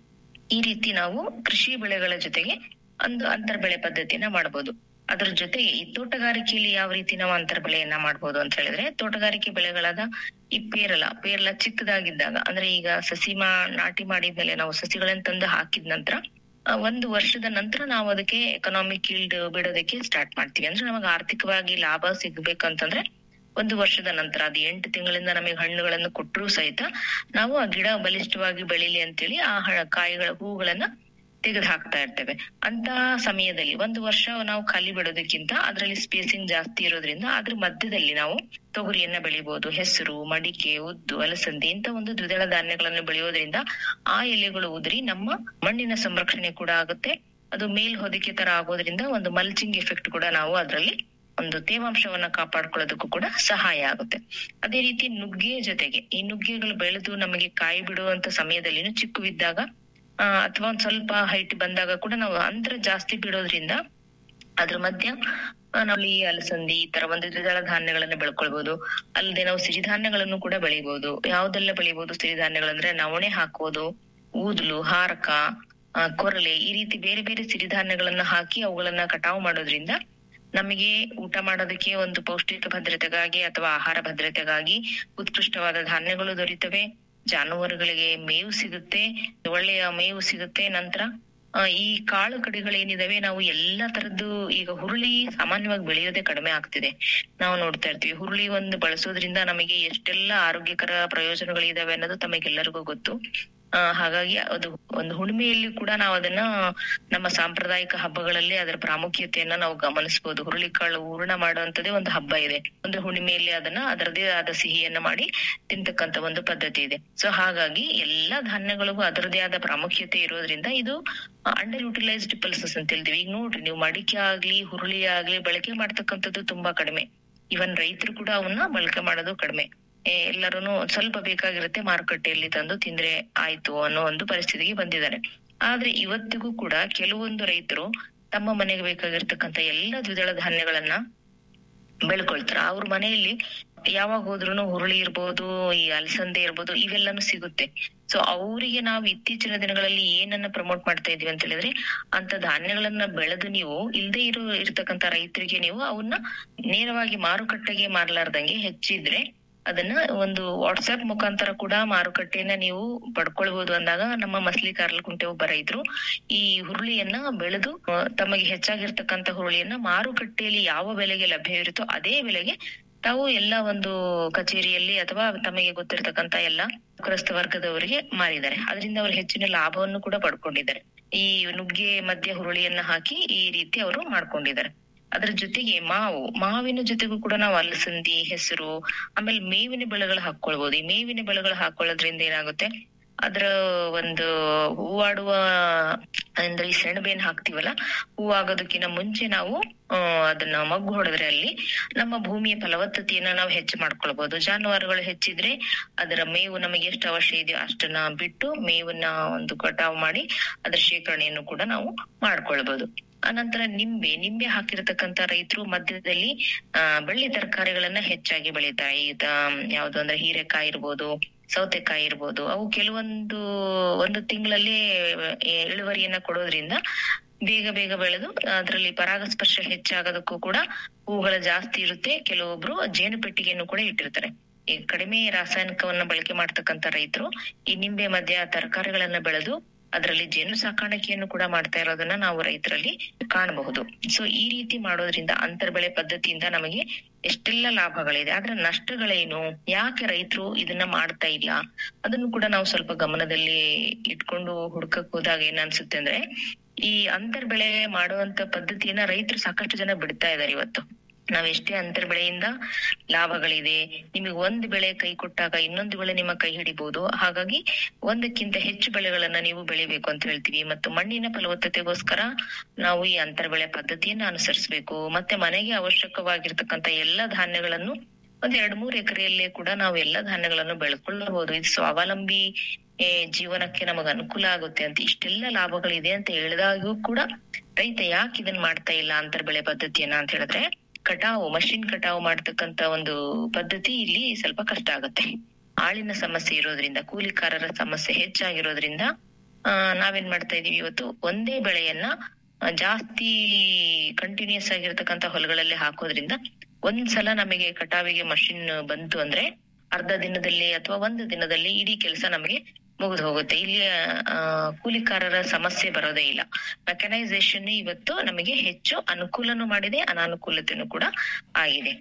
ಈ ರೀತಿ ನಾವು ಕೃಷಿ ಬೆಳೆಗಳ ಜೊತೆಗೆ ಒಂದು ಅಂತರ್ ಬೆಳೆ ಪದ್ಧತಿಯನ್ನ ಮಾಡಬಹುದು ಅದ್ರ ಜೊತೆಗೆ ಈ ತೋಟಗಾರಿಕೆಯಲ್ಲಿ ಯಾವ ರೀತಿ ನಾವು ಅಂತರ್ ಬೆಳೆಯನ್ನ ಮಾಡ್ಬೋದು ಅಂತ ಹೇಳಿದ್ರೆ ತೋಟಗಾರಿಕೆ ಬೆಳೆಗಳಾದ ಈ ಪೇರಲ ಪೇರಲ ಚಿಕ್ಕದಾಗಿದ್ದಾಗ ಅಂದ್ರೆ ಈಗ ಸಸಿ ಮಾ ನಾಟಿ ಮಾಡಿದ್ಮೇಲೆ ನಾವು ಸಸಿಗಳನ್ನ ತಂದು ಹಾಕಿದ ನಂತರ ಆ, ಒಂದು ವರ್ಷದ ನಂತರ ನಾವು ಅದಕ್ಕೆ ಎಕನಾಮಿಕ್ ಈಲ್ಡ್ ಬಿಡೋದಕ್ಕೆ ಸ್ಟಾರ್ಟ್ ಮಾಡ್ತೀವಿ ಅಂದ್ರೆ ನಮಗೆ ಆರ್ಥಿಕವಾಗಿ ಲಾಭ ಸಿಗ್ಬೇಕಂತಂದ್ರೆ ಒಂದು ವರ್ಷದ ನಂತರ ಅದು ಎಂಟು ತಿಂಗಳಿಂದ ನಮಗೆ ಹಣ್ಣುಗಳನ್ನು ಕೊಟ್ಟರು ಸಹಿತ ನಾವು ಆ ಗಿಡ ಬಲಿಷ್ಠವಾಗಿ ಬೆಳಿಲಿ ಅಂತೇಳಿ ಆ ಹ- ಕಾಯಿಗಳ ಹೂಗಳನ್ನ ತೆಗೆದು ಹಾಕ್ತಾ ಇರ್ತೇವೆ ಅಂತಹ ಸಮಯದಲ್ಲಿ ಒಂದು ವರ್ಷ ನಾವು ಖಾಲಿ ಬಿಡೋದಕ್ಕಿಂತ ಅದರಲ್ಲಿ ಸ್ಪೇಸಿಂಗ್ ಜಾಸ್ತಿ ಇರೋದ್ರಿಂದ ಅದ್ರ ಮಧ್ಯದಲ್ಲಿ ನಾವು ತೊಗರಿಯನ್ನ ಬೆಳಿಬಹುದು ಹೆಸರು ಮಡಿಕೆ ಉದ್ದು ಅಲಸಂದಿ ಇಂತ ಒಂದು ದ್ವಿದಳ ಧಾನ್ಯಗಳನ್ನು ಬೆಳೆಯೋದ್ರಿಂದ ಆ ಎಲೆಗಳು ಉದುರಿ ನಮ್ಮ ಮಣ್ಣಿನ ಸಂರಕ್ಷಣೆ ಕೂಡ ಆಗುತ್ತೆ ಅದು ಮೇಲ್ ಹೊದಿಕೆ ತರ ಆಗೋದ್ರಿಂದ ಒಂದು ಮಲ್ಚಿಂಗ್ ಎಫೆಕ್ಟ್ ಕೂಡ ನಾವು ಅದರಲ್ಲಿ ಒಂದು ತೇವಾಂಶವನ್ನ ಕಾಪಾಡ್ಕೊಳ್ಳೋದಕ್ಕೂ ಕೂಡ ಸಹಾಯ ಆಗುತ್ತೆ ಅದೇ ರೀತಿ ನುಗ್ಗೆ ಜೊತೆಗೆ ಈ ನುಗ್ಗೆಗಳು ಬೆಳೆದು ನಮಗೆ ಕಾಯಿ ಬಿಡುವಂತ ಸಮಯದಲ್ಲಿ ಚಿಕ್ಕವಿದ್ದಾಗ ಆ, ಅಥವಾ ಒಂದ್ ಸ್ವಲ್ಪ ಹೈಟ್ ಬಂದಾಗ ಕೂಡ ನಾವು ಅಂತರ ಜಾಸ್ತಿ ಬಿಡೋದ್ರಿಂದ ಅದ್ರ ಮಧ್ಯ ಆ, ನಾವು ಈ ಅಲಸಂದಿ ಈ ತರ ಒಂದು ದ್ವಿದಳ ಧಾನ್ಯಗಳನ್ನ ಬೆಳ್ಕೊಳ್ಬಹುದು ಅಲ್ಲದೆ ನಾವು ಸಿರಿಧಾನ್ಯಗಳನ್ನು ಕೂಡ ಬೆಳಿಬಹುದು ಯಾವ್ದೆಲ್ಲ ಬೆಳಿಬಹುದು ಸಿರಿಧಾನ್ಯಗಳಂದ್ರೆ ನವಣೆ ಹಾಕೋದು ಊದ್ಲು ಹಾರಕ ಆ, ಕೊರಲೆ ಈ ರೀತಿ ಬೇರೆ ಬೇರೆ ಸಿರಿಧಾನ್ಯಗಳನ್ನ ಹಾಕಿ ಅವುಗಳನ್ನ ಕಟಾವು ಮಾಡೋದ್ರಿಂದ ನಮಗೆ ಊಟ ಮಾಡೋದಕ್ಕೆ ಒಂದು ಪೌಷ್ಟಿಕ ಭದ್ರತೆಗಾಗಿ ಅಥವಾ ಆಹಾರ ಭದ್ರತೆಗಾಗಿ ಉತ್ಕೃಷ್ಟವಾದ ಧಾನ್ಯಗಳು ದೊರೀತವೆ ಜಾನುವಾರುಗಳಿಗೆ ಮೇವು ಸಿಗುತ್ತೆ ಒಳ್ಳೆಯ ಮೇವು ಸಿಗುತ್ತೆ ನಂತರ ಆ, ಈ ಕಾಳು ಕಡಿಗಳೇನಿದಾವೆ ನಾವು ಎಲ್ಲಾ ತರದ್ದು ಈಗ ಹುರುಳಿ ಸಾಮಾನ್ಯವಾಗಿ ಬೆಳೆಯೋದೇ ಕಡಿಮೆ ಆಗ್ತಿದೆ ನಾವು ನೋಡ್ತಾ ಇರ್ತೀವಿ ಹುರುಳಿ ಒಂದು ಬಳಸೋದ್ರಿಂದ ನಮಗೆ ಎಷ್ಟೆಲ್ಲ ಆರೋಗ್ಯಕರ ಪ್ರಯೋಜನಗಳಿದಾವೆ ಅನ್ನೋದು ತಮಗೆಲ್ಲರಿಗೂ ಗೊತ್ತು ಆ, ಹಾಗಾಗಿ ಅದು ಒಂದು ಹುಣ್ಣಿಮೆಯಲ್ಲಿ ಕೂಡ ನಾವು ಅದನ್ನ ನಮ್ಮ ಸಾಂಪ್ರದಾಯಿಕ ಹಬ್ಬಗಳಲ್ಲಿ ಅದರ ಪ್ರಾಮುಖ್ಯತೆಯನ್ನ ನಾವು ಗಮನಿಸಬಹುದು ಹುರುಳಿಕಾಳು ಹೂರ್ಣ ಮಾಡುವಂತದೇ ಒಂದು ಹಬ್ಬ ಇದೆ ಒಂದು ಹುಣ್ಣಿಮೆಯಲ್ಲಿ ಅದನ್ನ ಅದರದೇ ಆದ ಸಿಹಿಯನ್ನ ಮಾಡಿ ತಿಂತಕ್ಕಂತ ಒಂದು ಪದ್ಧತಿ ಇದೆ ಸೊ ಹಾಗಾಗಿ ಎಲ್ಲಾ ಧಾನ್ಯಗಳಿಗೂ ಅದರದೇ ಆದ ಪ್ರಾಮುಖ್ಯತೆ ಇರೋದ್ರಿಂದ ಇದು ಅಂಡರ್ ಯುಟಿಲೈಸ್ಡ್ ಪಲ್ಸಸ್ ಅಂತ ಹೇಳ್ತೀವಿ ಈಗ ನೋಡ್ರಿ ನೀವು ಮಡಿಕೆ ಆಗ್ಲಿ ಹುರುಳಿ ಆಗ್ಲಿ ಬಳಕೆ ಮಾಡ್ತಕ್ಕಂಥದ್ದು ತುಂಬಾ ಕಡಿಮೆ ಇವನ್ ರೈತರು ಕೂಡ ಅವನ್ನ ಬಳಕೆ ಮಾಡೋದು ಕಡಿಮೆ ಎಲ್ಲರೂ ಸ್ವಲ್ಪ ಬೇಕಾಗಿರುತ್ತೆ ಮಾರುಕಟ್ಟೆಯಲ್ಲಿ ತಂದು ತಿಂದ್ರೆ ಆಯ್ತು ಅನ್ನೋ ಒಂದು ಪರಿಸ್ಥಿತಿಗೆ ಬಂದಿದ್ದಾರೆ ಆದ್ರೆ ಇವತ್ತಿಗೂ ಕೂಡ ಕೆಲವೊಂದು ರೈತರು ತಮ್ಮ ಮನೆಗೆ ಬೇಕಾಗಿರ್ತಕ್ಕಂಥ ಎಲ್ಲ ದ್ವಿದಳ ಧಾನ್ಯಗಳನ್ನ ಬೆಳ್ಕೊಳ್ತಾರ ಅವ್ರ ಮನೆಯಲ್ಲಿ ಯಾವಾಗ ಹೋದ್ರುನು ಹುರುಳಿ ಇರ್ಬೋದು ಈ ಅಲಸಂದೆ ಇರ್ಬೋದು ಇವೆಲ್ಲಾನು ಸಿಗುತ್ತೆ ಸೊ ಅವರಿಗೆ ನಾವು ಇತ್ತೀಚಿನ ದಿನಗಳಲ್ಲಿ ಏನನ್ನ ಪ್ರಮೋಟ್ ಮಾಡ್ತಾ ಇದೀವಿ ಅಂತ ಹೇಳಿದ್ರೆ ಅಂತ ಧಾನ್ಯಗಳನ್ನ ಬೆಳೆದು ನೀವು ಇಲ್ದೇ ಇರೋ ಇರ್ತಕ್ಕಂತ ರೈತರಿಗೆ ನೀವು ಅವನ್ನ ನೇರವಾಗಿ ಮಾರುಕಟ್ಟೆಗೆ ಮಾರ್ಲಾರ್ದಂಗೆ ಹೆಚ್ಚಿದ್ರೆ ಅದನ್ನ ಒಂದು ವಾಟ್ಸ್ಆಪ್ ಮುಖಾಂತರ ಕೂಡ ಮಾರುಕಟ್ಟೆಯನ್ನ ನೀವು ಪಡ್ಕೊಳ್ಬಹುದು ಅಂದಾಗ ನಮ್ಮ ಮಸ್ಲಿ ಕಾರ್ಲಕುಂಟೆ ಒಬ್ಬ ರೈತರು ಈ ಹುರುಳಿಯನ್ನ ಬೆಳೆದು ಆ, ತಮಗೆ ಹೆಚ್ಚಾಗಿರ್ತಕ್ಕಂತ ಹುರುಳಿಯನ್ನ ಮಾರುಕಟ್ಟೆಯಲ್ಲಿ ಯಾವ ಬೆಲೆಗೆ ಲಭ್ಯವಿರುತ್ತೋ ಅದೇ ಬೆಲೆಗೆ ತಾವು ಎಲ್ಲ ಒಂದು ಕಚೇರಿಯಲ್ಲಿ ಅಥವಾ ತಮಗೆ ಗೊತ್ತಿರತಕ್ಕಂತ ಎಲ್ಲ ಕ್ರಸ್ತ ವರ್ಗದವರಿಗೆ ಮಾರಿದ್ದಾರೆ ಅದರಿಂದ ಅವರು ಹೆಚ್ಚಿನ ಲಾಭವನ್ನು ಕೂಡ ಪಡ್ಕೊಂಡಿದ್ದಾರೆ ಈ ನುಗ್ಗೆ ಮಧ್ಯ ಹುರುಳಿಯನ್ನ ಹಾಕಿ ಈ ರೀತಿ ಅವರು ಮಾಡ್ಕೊಂಡಿದ್ದಾರೆ ಅದ್ರ ಜೊತೆಗೆ ಮಾವು ಮಾವಿನ ಜೊತೆಗೂ ಕೂಡ ನಾವು ಅಲಸಂದಿ ಹೆಸರು ಆಮೇಲೆ ಮೇವಿನ ಬೆಳೆಗಳು ಹಾಕೊಳ್ಬಹುದು ಈ ಮೇವಿನ ಬೆಳೆಗಳು ಹಾಕೊಳ್ಳೋದ್ರಿಂದ ಏನಾಗುತ್ತೆ ಅದ್ರ ಒಂದು ಹೂವಾಡುವ ಅಂದ್ರೆ ಈ ಸೆಣಬೇನ್ ಹಾಕ್ತಿವಲ್ಲ ಹೂವಾಗೋದಕ್ಕಿಂತ ಮುಂಚೆ ನಾವು ಆ, ಅದನ್ನ ಮಗ್ಗು ಹೊಡೆದ್ರೆ ಅಲ್ಲಿ ನಮ್ಮ ಭೂಮಿಯ ಫಲವತ್ತತೆಯನ್ನ ನಾವು ಹೆಚ್ಚು ಮಾಡ್ಕೊಳ್ಬಹುದು ಜಾನುವಾರುಗಳು ಹೆಚ್ಚಿದ್ರೆ ಅದರ ಮೇವು ನಮಗೆ ಎಷ್ಟು ಅವಶ್ಯ ಇದೆಯೋ ಅಷ್ಟನ್ನ ಬಿಟ್ಟು ಮೇವನ್ನ ಒಂದು ಕಟಾವು ಮಾಡಿ ಅದರ ಶೇಖರಣೆಯನ್ನು ಕೂಡ ನಾವು ಮಾಡ್ಕೊಳ್ಬಹುದು ಅನಂತರ ನಿಂಬೆ ನಿಂಬೆ ಹಾಕಿರ್ತಕ್ಕಂತ ರೈತರು ಮಧ್ಯದಲ್ಲಿ ಆ ಬೆಳ್ಳಿ ತರಕಾರಿಗಳನ್ನ ಹೆಚ್ಚಾಗಿ ಬೆಳೀತಾರೆ ಈಗ ಯಾವ್ದು ಅಂದ್ರೆ ಹೀರೆಕಾಯಿ ಇರ್ಬೋದು ಸೌತೆಕಾಯಿ ಇರ್ಬೋದು ಅವು ಕೆಲವೊಂದು ಒಂದು ತಿಂಗಳಲ್ಲಿ ಇಳುವರಿಯನ್ನ ಕೊಡೋದ್ರಿಂದ ಬೇಗ ಬೇಗ ಬೆಳೆದು ಅದರಲ್ಲಿ ಪರಾಗಸ್ಪರ್ಶ ಹೆಚ್ಚಾಗೋದಕ್ಕೂ ಕೂಡ ಹೂಗಳ ಜಾಸ್ತಿ ಇರುತ್ತೆ ಕೆಲವೊಬ್ರು ಜೇನು ಪೆಟ್ಟಿಗೆಯನ್ನು ಕೂಡ ಇಟ್ಟಿರ್ತಾರೆ ಈ ಕಡಿಮೆ ರಾಸಾಯನಿಕವನ್ನ ಬಳಕೆ ಮಾಡ್ತಕ್ಕಂತ ರೈತರು ಈ ನಿಂಬೆ ಮಧ್ಯ ತರಕಾರಿಗಳನ್ನ ಬೆಳೆದು ಅದರಲ್ಲಿ ಜೇನು ಸಾಕಾಣಿಕೆಯನ್ನು ಕೂಡ ಮಾಡ್ತಾ ಇರೋದನ್ನ ನಾವು ರೈತರಲ್ಲಿ ಕಾಣಬಹುದು ಸೊ ಈ ರೀತಿ ಮಾಡೋದ್ರಿಂದ ಅಂತರ್ ಬೆಳೆ ಪದ್ಧತಿಯಿಂದ ನಮಗೆ ಎಷ್ಟೆಲ್ಲ ಲಾಭಗಳಿದೆ ಆದ್ರೆ ನಷ್ಟಗಳೇನು ಯಾಕೆ ರೈತರು ಇದನ್ನ ಮಾಡ್ತಾ ಇಲ್ಲ ಅದನ್ನು ಕೂಡ ನಾವು ಸ್ವಲ್ಪ ಗಮನದಲ್ಲಿ ಇಟ್ಕೊಂಡು ಹುಡ್ಕಕ್ ಹೋದಾಗ ಏನ್ ಅನ್ಸುತ್ತೆ ಅಂದ್ರೆ ಈ ಅಂತರ್ ಬೆಳೆ ಮಾಡುವಂತ ಪದ್ಧತಿಯನ್ನ ರೈತರು ಸಾಕಷ್ಟು ಜನ ಬಿಡ್ತಾ ಇದಾರೆ ಇವತ್ತು ನಾವ್ ಎಷ್ಟೇ ಅಂತರ್ ಬೆಳೆಯಿಂದ ಲಾಭಗಳಿದೆ ನಿಮಗೆ ಒಂದು ಬೆಳೆ ಕೈ ಕೊಟ್ಟಾಗ ಇನ್ನೊಂದು ಬೆಳೆ ನಿಮ್ಮ ಕೈ ಹಿಡಿಬಹುದು ಹಾಗಾಗಿ ಒಂದಕ್ಕಿಂತ ಹೆಚ್ಚು ಬೆಳೆಗಳನ್ನ ನೀವು ಬೆಳಿಬೇಕು ಅಂತ ಹೇಳ್ತೀವಿ ಮತ್ತು ಮಣ್ಣಿನ ಫಲವತ್ತತೆಗೋಸ್ಕರ ನಾವು ಈ ಅಂತರ್ ಬೆಳೆ ಪದ್ಧತಿಯನ್ನ ಅನುಸರಿಸಬೇಕು ಮತ್ತೆ ಮನೆಗೆ ಅವಶ್ಯಕವಾಗಿರ್ತಕ್ಕಂತ ಎಲ್ಲಾ ಧಾನ್ಯಗಳನ್ನು ಒಂದ್ ಎರಡ್ ಮೂರ್ ಎಕರೆಯಲ್ಲೇ ಕೂಡ ನಾವು ಎಲ್ಲಾ ಧಾನ್ಯಗಳನ್ನು ಬೆಳ್ಕೊಳ್ಳಬಹುದು ಇದು ಸ್ವಾವಲಂಬಿ ಏ, ಜೀವನಕ್ಕೆ ನಮಗ ಅನುಕೂಲ ಆಗುತ್ತೆ ಅಂತ ಇಷ್ಟೆಲ್ಲ ಲಾಭಗಳಿದೆ ಅಂತ ಹೇಳಿದಾಗೂ ಕೂಡ ರೈತ ಯಾಕೆ ಇದನ್ನ ಮಾಡ್ತಾ ಇಲ್ಲ ಅಂತರ್ ಬೆಳೆ ಪದ್ಧತಿಯನ್ನ ಅಂತ ಹೇಳಿದ್ರೆ ಕಟಾವು ಮಷಿನ್ ಕಟಾವು ಮಾಡ್ತಕ್ಕಂತ ಒಂದು ಪದ್ಧತಿ ಇಲ್ಲಿ ಸ್ವಲ್ಪ ಕಷ್ಟ ಆಗುತ್ತೆ ಆಳಿನ ಸಮಸ್ಯೆ ಇರೋದ್ರಿಂದ ಕೂಲಿಕಾರರ ಸಮಸ್ಯೆ ಹೆಚ್ಚಾಗಿರೋದ್ರಿಂದ ಆ, ನಾವೇನ್ ಮಾಡ್ತಾ ಇದೀವಿ ಇವತ್ತು ಒಂದೇ ಬೆಳೆಯನ್ನ ಆ, ಜಾಸ್ತಿ ಕಂಟಿನ್ಯೂಸ್ ಆಗಿರ್ತಕ್ಕಂಥ ಹೊಲಗಳಲ್ಲಿ ಹಾಕೋದ್ರಿಂದ ಒಂದ್ಸಲ ನಮಗೆ ಕಟಾವಿಗೆ ಮಷಿನ್ ಬಂತು ಅಂದ್ರೆ ಅರ್ಧ ದಿನದಲ್ಲಿ ಅಥವಾ ಒಂದು ದಿನದಲ್ಲಿ ಇಡೀ ಕೆಲಸ ನಮಗೆ ಮುಗಿದು ಹೋಗುತ್ತೆ ಇಲ್ಲಿ ಆ, ಕೂಲಿಕಾರರ ಸಮಸ್ಯೆ ಬರೋದೇ ಇಲ್ಲ ಮೆಕನೈಸೇಷನ್ ಇವತ್ತು ನಮಗೆ ಹೆಚ್ಚು ಅನುಕೂಲನೂ ಮಾಡಿದೆ ಅನಾನುಕೂಲತೆನೂ ಕೂಡ ಆಗಿದೆ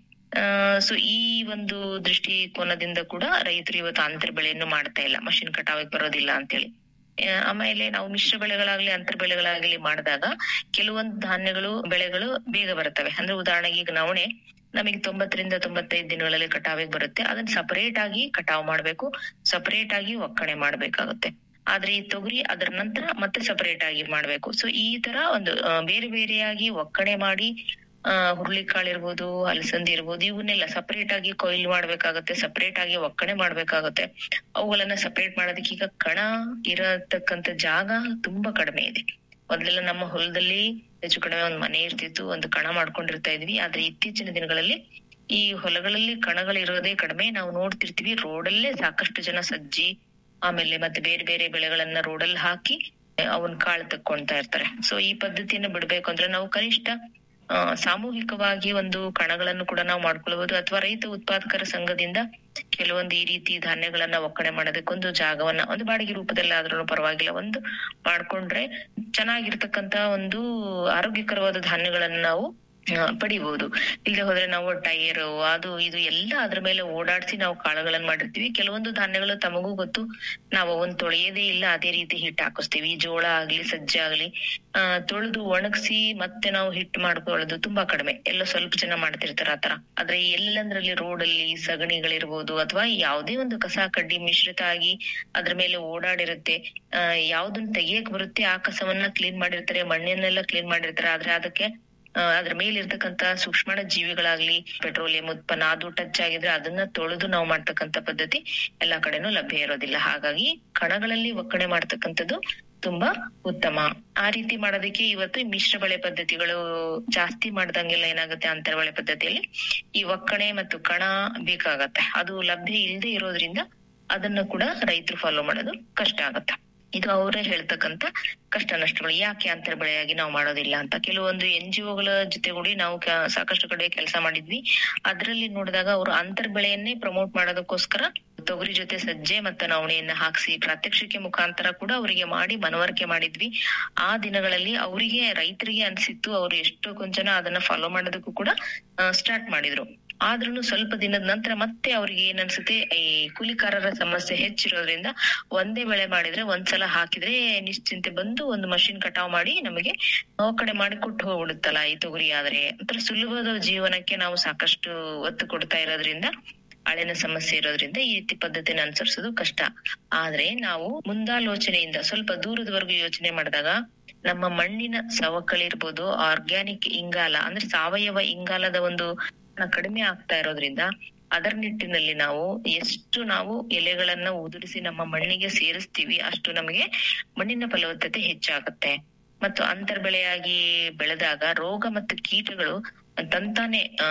ಸೊ ಈ ಒಂದು ದೃಷ್ಟಿಕೋನದಿಂದ ಕೂಡ ರೈತರು ಇವತ್ತು ಅಂತರ ಬೆಳೆಯನ್ನು ಮಾಡ್ತಾ ಇಲ್ಲ ಮಷಿನ್ ಕಟಾವಿಗೆ ಬರೋದಿಲ್ಲ ಅಂತೇಳಿ ಆ, ಆಮೇಲೆ ನಾವು ಮಿಶ್ರ ಬೆಳೆಗಳಾಗ್ಲಿ ಅಂತರ ಬೆಳೆಗಳಾಗ್ಲಿ ಮಾಡಿದಾಗ ಕೆಲವೊಂದು ಧಾನ್ಯಗಳು ಬೆಳೆಗಳು ಬೇಗ ಬರ್ತವೆ ಅಂದ್ರೆ ಉದಾಹರಣೆಗೆ ಈಗ ನವಣೆ ನಮಗೆ ತೊಂಬತ್ತರಿಂದ ತೊಂಬತ್ತೈದು ದಿನಗಳಲ್ಲಿ ಕಟಾವಿಗೆ ಬರುತ್ತೆ ಅದನ್ನ ಸಪರೇಟ್ ಆಗಿ ಕಟಾವ್ ಮಾಡ್ಬೇಕು ಸಪರೇಟ್ ಆಗಿ ಒಕ್ಕಣೆ ಮಾಡ್ಬೇಕಾಗುತ್ತೆ ಆದ್ರೆ ಈ ತೊಗರಿ ಅದರ ನಂತರ ಮತ್ತೆ ಸಪರೇಟ್ ಆಗಿ ಮಾಡ್ಬೇಕು ಸೊ ಈ ತರ ಒಂದು ಆ, ಬೇರೆ ಬೇರೆಯಾಗಿ ಒಕ್ಕಣೆ ಮಾಡಿ ಆ ಹುರುಳಿಕಾಳು ಇರ್ಬೋದು ಅಲಸಂದಿ ಇರ್ಬೋದು ಇವನ್ನೆಲ್ಲ ಸಪರೇಟ್ ಆಗಿ ಕೊಯ್ಲು ಮಾಡ್ಬೇಕಾಗತ್ತೆ ಸಪರೇಟ್ ಆಗಿ ಒಕ್ಕಣೆ ಮಾಡ್ಬೇಕಾಗತ್ತೆ ಅವುಗಳನ್ನ ಸಪರೇಟ್ ಮಾಡೋದಕ್ಕೆ ಈಗ ಕಣ ಇರತಕ್ಕಂತ ಜಾಗ ತುಂಬಾ ಕಡಿಮೆ ಇದೆ ಮೊದಲೆಲ್ಲ ನಮ್ಮ ಹೊಲದಲ್ಲಿ ಹೆಚ್ಚು ಕಡಿಮೆ ಒಂದ್ ಮನೆ ಇರ್ತಿತ್ತು ಒಂದು ಕಣ ಮಾಡ್ಕೊಂಡಿರ್ತಾ ಇದ್ವಿ ಆದ್ರೆ ಇತ್ತೀಚಿನ ದಿನಗಳಲ್ಲಿ ಈ ಹೊಲಗಳಲ್ಲಿ ಕಣಗಳಿರೋದೇ ಕಡಿಮೆ ನಾವು ನೋಡ್ತಿರ್ತೀವಿ ರೋಡಲ್ಲೇ ಸಾಕಷ್ಟು ಜನ ಸಜ್ಜಿ ಆಮೇಲೆ ಮತ್ತೆ ಬೇರೆ ಬೇರೆ ಬೆಳೆಗಳನ್ನ ರೋಡಲ್ಲಿ ಹಾಕಿ ಅವನ್ ಕಾಳು ತಕ್ಕೊಂತಾ ಇರ್ತಾರೆ ಸೊ ಈ ಪದ್ಧತಿಯನ್ನ ಬಿಡ್ಬೇಕು ಅಂದ್ರೆ ನಾವು ಕನಿಷ್ಠ ಆ, ಸಾಮೂಹಿಕವಾಗಿ ಒಂದು ಕಣಗಳನ್ನು ಕೂಡ ನಾವು ಮಾಡ್ಕೊಳ್ಬಹುದು ಅಥವಾ ರೈತ ಉತ್ಪಾದಕರ ಸಂಘದಿಂದ ಕೆಲವೊಂದು ಈ ರೀತಿ ಧಾನ್ಯಗಳನ್ನ ಒಕ್ಕಣೆ ಮಾಡೋದಕ್ಕೊಂದು ಜಾಗವನ್ನ ಒಂದು ಬಾಡಿಗೆ ರೂಪದಲ್ಲಿ ಆದ್ರೂ ಪರವಾಗಿಲ್ಲ ಒಂದು ಮಾಡ್ಕೊಂಡ್ರೆ ಚೆನ್ನಾಗಿರ್ತಕ್ಕಂತ ಒಂದು ಆರೋಗ್ಯಕರವಾದ ಧಾನ್ಯಗಳನ್ನ ನಾವು ಆ, ಪಡಿಬಹುದು ಇಲ್ಲದೆ ಹೋದ್ರೆ ನಾವು ಟೈರ್ ಅದು ಇದು ಎಲ್ಲ ಅದ್ರ ಮೇಲೆ ಓಡಾಡ್ಸಿ ನಾವು ಕಾಳುಗಳನ್ನ ಮಾಡಿರ್ತೀವಿ ಕೆಲವೊಂದು ಧಾನ್ಯಗಳು ತಮಗೂ ಗೊತ್ತು ನಾವು ಅವನ್ ತೊಳೆಯೋದೇ ಇಲ್ಲ ಅದೇ ರೀತಿ ಹಿಟ್ಟು ಹಾಕಿಸ್ತೀವಿ ಜೋಳ ಆಗ್ಲಿ ಸಜ್ಜೆ ಆಗ್ಲಿ ಆ ತೊಳೆದು ಒಣಗಿಸಿ ಮತ್ತೆ ನಾವು ಹಿಟ್ಟು ಮಾಡ್ಕೊಳ್ಳೋದು ತುಂಬಾ ಕಡಿಮೆ ಎಲ್ಲ ಸ್ವಲ್ಪ ಜನ ಮಾಡ್ತಿರ್ತಾರ ಆತರ ಆದ್ರೆ ಎಲ್ಲಂದ್ರಲ್ಲಿ ರೋಡಲ್ಲಿ ಸಗಣಿಗಳಿರ್ಬೋದು ಅಥವಾ ಯಾವುದೇ ಒಂದು ಕಸ ಕಡ್ಡಿ ಮಿಶ್ರಿತ ಆಗಿ ಅದ್ರ ಮೇಲೆ ಓಡಾಡಿರುತ್ತೆ ಆ ಯಾವ್ದನ್ನ ತೆಗಿಯಕ್ ಬರುತ್ತೆ ಆ ಕಸವನ್ನ ಕ್ಲೀನ್ ಮಾಡಿರ್ತಾರೆ ಮಣ್ಣನ್ನೆಲ್ಲ ಕ್ಲೀನ್ ಮಾಡಿರ್ತಾರೆ ಆದ್ರೆ ಅದಕ್ಕೆ ಆ, ಅದ್ರ ಮೇಲೆ ಇರ್ತಕ್ಕಂತ ಸೂಕ್ಷ್ಮ ಜೀವಿಗಳಾಗ್ಲಿ ಪೆಟ್ರೋಲಿಯಂ ಉತ್ಪನ್ನ ಅದು ಟಚ್ ಆಗಿದ್ರೆ ಅದನ್ನ ತೊಳೆದು ನಾವು ಮಾಡ್ತಕ್ಕಂತ ಪದ್ಧತಿ ಎಲ್ಲಾ ಕಡೆನೂ ಲಭ್ಯ ಇರೋದಿಲ್ಲ ಹಾಗಾಗಿ ಕಣಗಳಲ್ಲಿ ಒಕ್ಕಣೆ ಮಾಡ್ತಕ್ಕಂಥದ್ದು ತುಂಬಾ ಉತ್ತಮ ಆ ರೀತಿ ಮಾಡೋದಕ್ಕೆ ಇವತ್ತು ಈ ಮಿಶ್ರ ಬೆಳೆ ಪದ್ಧತಿಗಳು ಜಾಸ್ತಿ ಮಾಡ್ದಂಗೆಲ್ಲ ಏನಾಗುತ್ತೆ ಅಂತರ ಬೆಳೆ ಪದ್ಧತಿಯಲ್ಲಿ ಈ ಒಕ್ಕಣೆ ಮತ್ತು ಕಣ ಬೇಕಾಗತ್ತೆ ಅದು ಲಭ್ಯ ಇಲ್ಲದೆ ಇರೋದ್ರಿಂದ ಅದನ್ನ ಕೂಡ ರೈತರು ಫಾಲೋ ಮಾಡೋದು ಕಷ್ಟ ಆಗತ್ತೆ ಇದು ಅವರೇ ಹೇಳ್ತಕ್ಕಂತ ಕಷ್ಟ ನಷ್ಟಗಳು ಯಾಕೆ ಅಂತರ ಬೆಳೆಯಾಗಿ ನಾವು ಮಾಡೋದಿಲ್ಲ ಅಂತ ಕೆಲವೊಂದು ಎನ್ ಜಿ ಒಗಳ ಜೊತೆಗೂಡಿ ನಾವು ಕ- ಸಾಕಷ್ಟು ಕಡೆ ಕೆಲಸ ಮಾಡಿದ್ವಿ ಅದ್ರಲ್ಲಿ ನೋಡಿದಾಗ ಅವರು ಅಂತರ್ ಬೆಳೆಯನ್ನೇ ಪ್ರಮೋಟ್ ಮಾಡೋದಕ್ಕೋಸ್ಕರ ತೊಗರಿ ಜೊತೆ ಸಜ್ಜೆ ಮತ್ತೆ ನವಣೆಯನ್ನ ಹಾಕ್ಸಿ ಪ್ರಾತ್ಯಕ್ಷಿಕೆ ಮುಖಾಂತರ ಕೂಡ ಅವರಿಗೆ ಮಾಡಿ ಮನವರಿಕೆ ಮಾಡಿದ್ವಿ ಆ ದಿನಗಳಲ್ಲಿ ಅವರಿಗೆ ರೈತರಿಗೆ ಅನ್ಸಿತ್ತು ಅವರು ಎಷ್ಟೋ ಕೊಂಚ ಜನ ಅದನ್ನ ಫಾಲೋ ಮಾಡೋದಕ್ಕೂ ಕೂಡ ಸ್ಟಾರ್ಟ್ ಮಾಡಿದ್ರು ಆದ್ರೂ ಸ್ವಲ್ಪ ದಿನದ ನಂತರ ಮತ್ತೆ ಅವ್ರಿಗೆ ಏನ್ ಅನ್ಸುತ್ತೆ ಈ ಕೂಲಿಕಾರರ ಸಮಸ್ಯೆ ಹೆಚ್ಚಿರೋದ್ರಿಂದ ಒಂದೇ ಬೆಳೆ ಮಾಡಿದ್ರೆ ಒಂದ್ಸಲ ಹಾಕಿದ್ರೆ ನಿಶ್ಚಿಂತೆ ಬಂದು ಒಂದು ಮಷಿನ್ ಕಟಾವ್ ಮಾಡಿ ನಮಗೆ ಕಡೆ ಮಾಡಿ ಕೊಟ್ಟು ಹೋಗ್ಬಿಡುತ್ತಲ್ಲ ಈ ತೊಗರಿ ಆದ್ರೆ ಒಂಥರ ಸುಲಭದ ಜೀವನಕ್ಕೆ ನಾವು ಸಾಕಷ್ಟು ಒತ್ತು ಕೊಡ್ತಾ ಇರೋದ್ರಿಂದ ಹಳೆನ ಸಮಸ್ಯೆ ಇರೋದ್ರಿಂದ ಈ ರೀತಿ ಪದ್ಧತಿನ ಅನುಸರಿಸೋದು ಕಷ್ಟ ಆದ್ರೆ ನಾವು ಮುಂದಾಲೋಚನೆಯಿಂದ ಸ್ವಲ್ಪ ದೂರದವರೆಗೂ ಯೋಚನೆ ಮಾಡಿದಾಗ ನಮ್ಮ ಮಣ್ಣಿನ ಸವಕಳಿ ಇರ್ಬೋದು ಆರ್ಗ್ಯಾನಿಕ್ ಇಂಗಾಲ ಅಂದ್ರೆ ಸಾವಯವ ಇಂಗಾಲದ ಒಂದು ಕಡಿಮೆ ಆಗ್ತಾ ಇರೋದ್ರಿಂದ ಅದರ ನಿಟ್ಟಿನಲ್ಲಿ ನಾವು ಎಷ್ಟು ನಾವು ಎಲೆಗಳನ್ನ ಉದುರಿಸಿ ನಮ್ಮ ಮಣ್ಣಿಗೆ ಸೇರಿಸ್ತೀವಿ ಅಷ್ಟು ನಮಗೆ ಮಣ್ಣಿನ ಫಲವತ್ತತೆ ಹೆಚ್ಚಾಗುತ್ತೆ ಮತ್ತು ಅಂತರ್ ಬೆಳೆಯಾಗಿ ಬೆಳೆದಾಗ ರೋಗ ಮತ್ತು ಕೀಟಗಳು ತಂತಾನೆ ಆ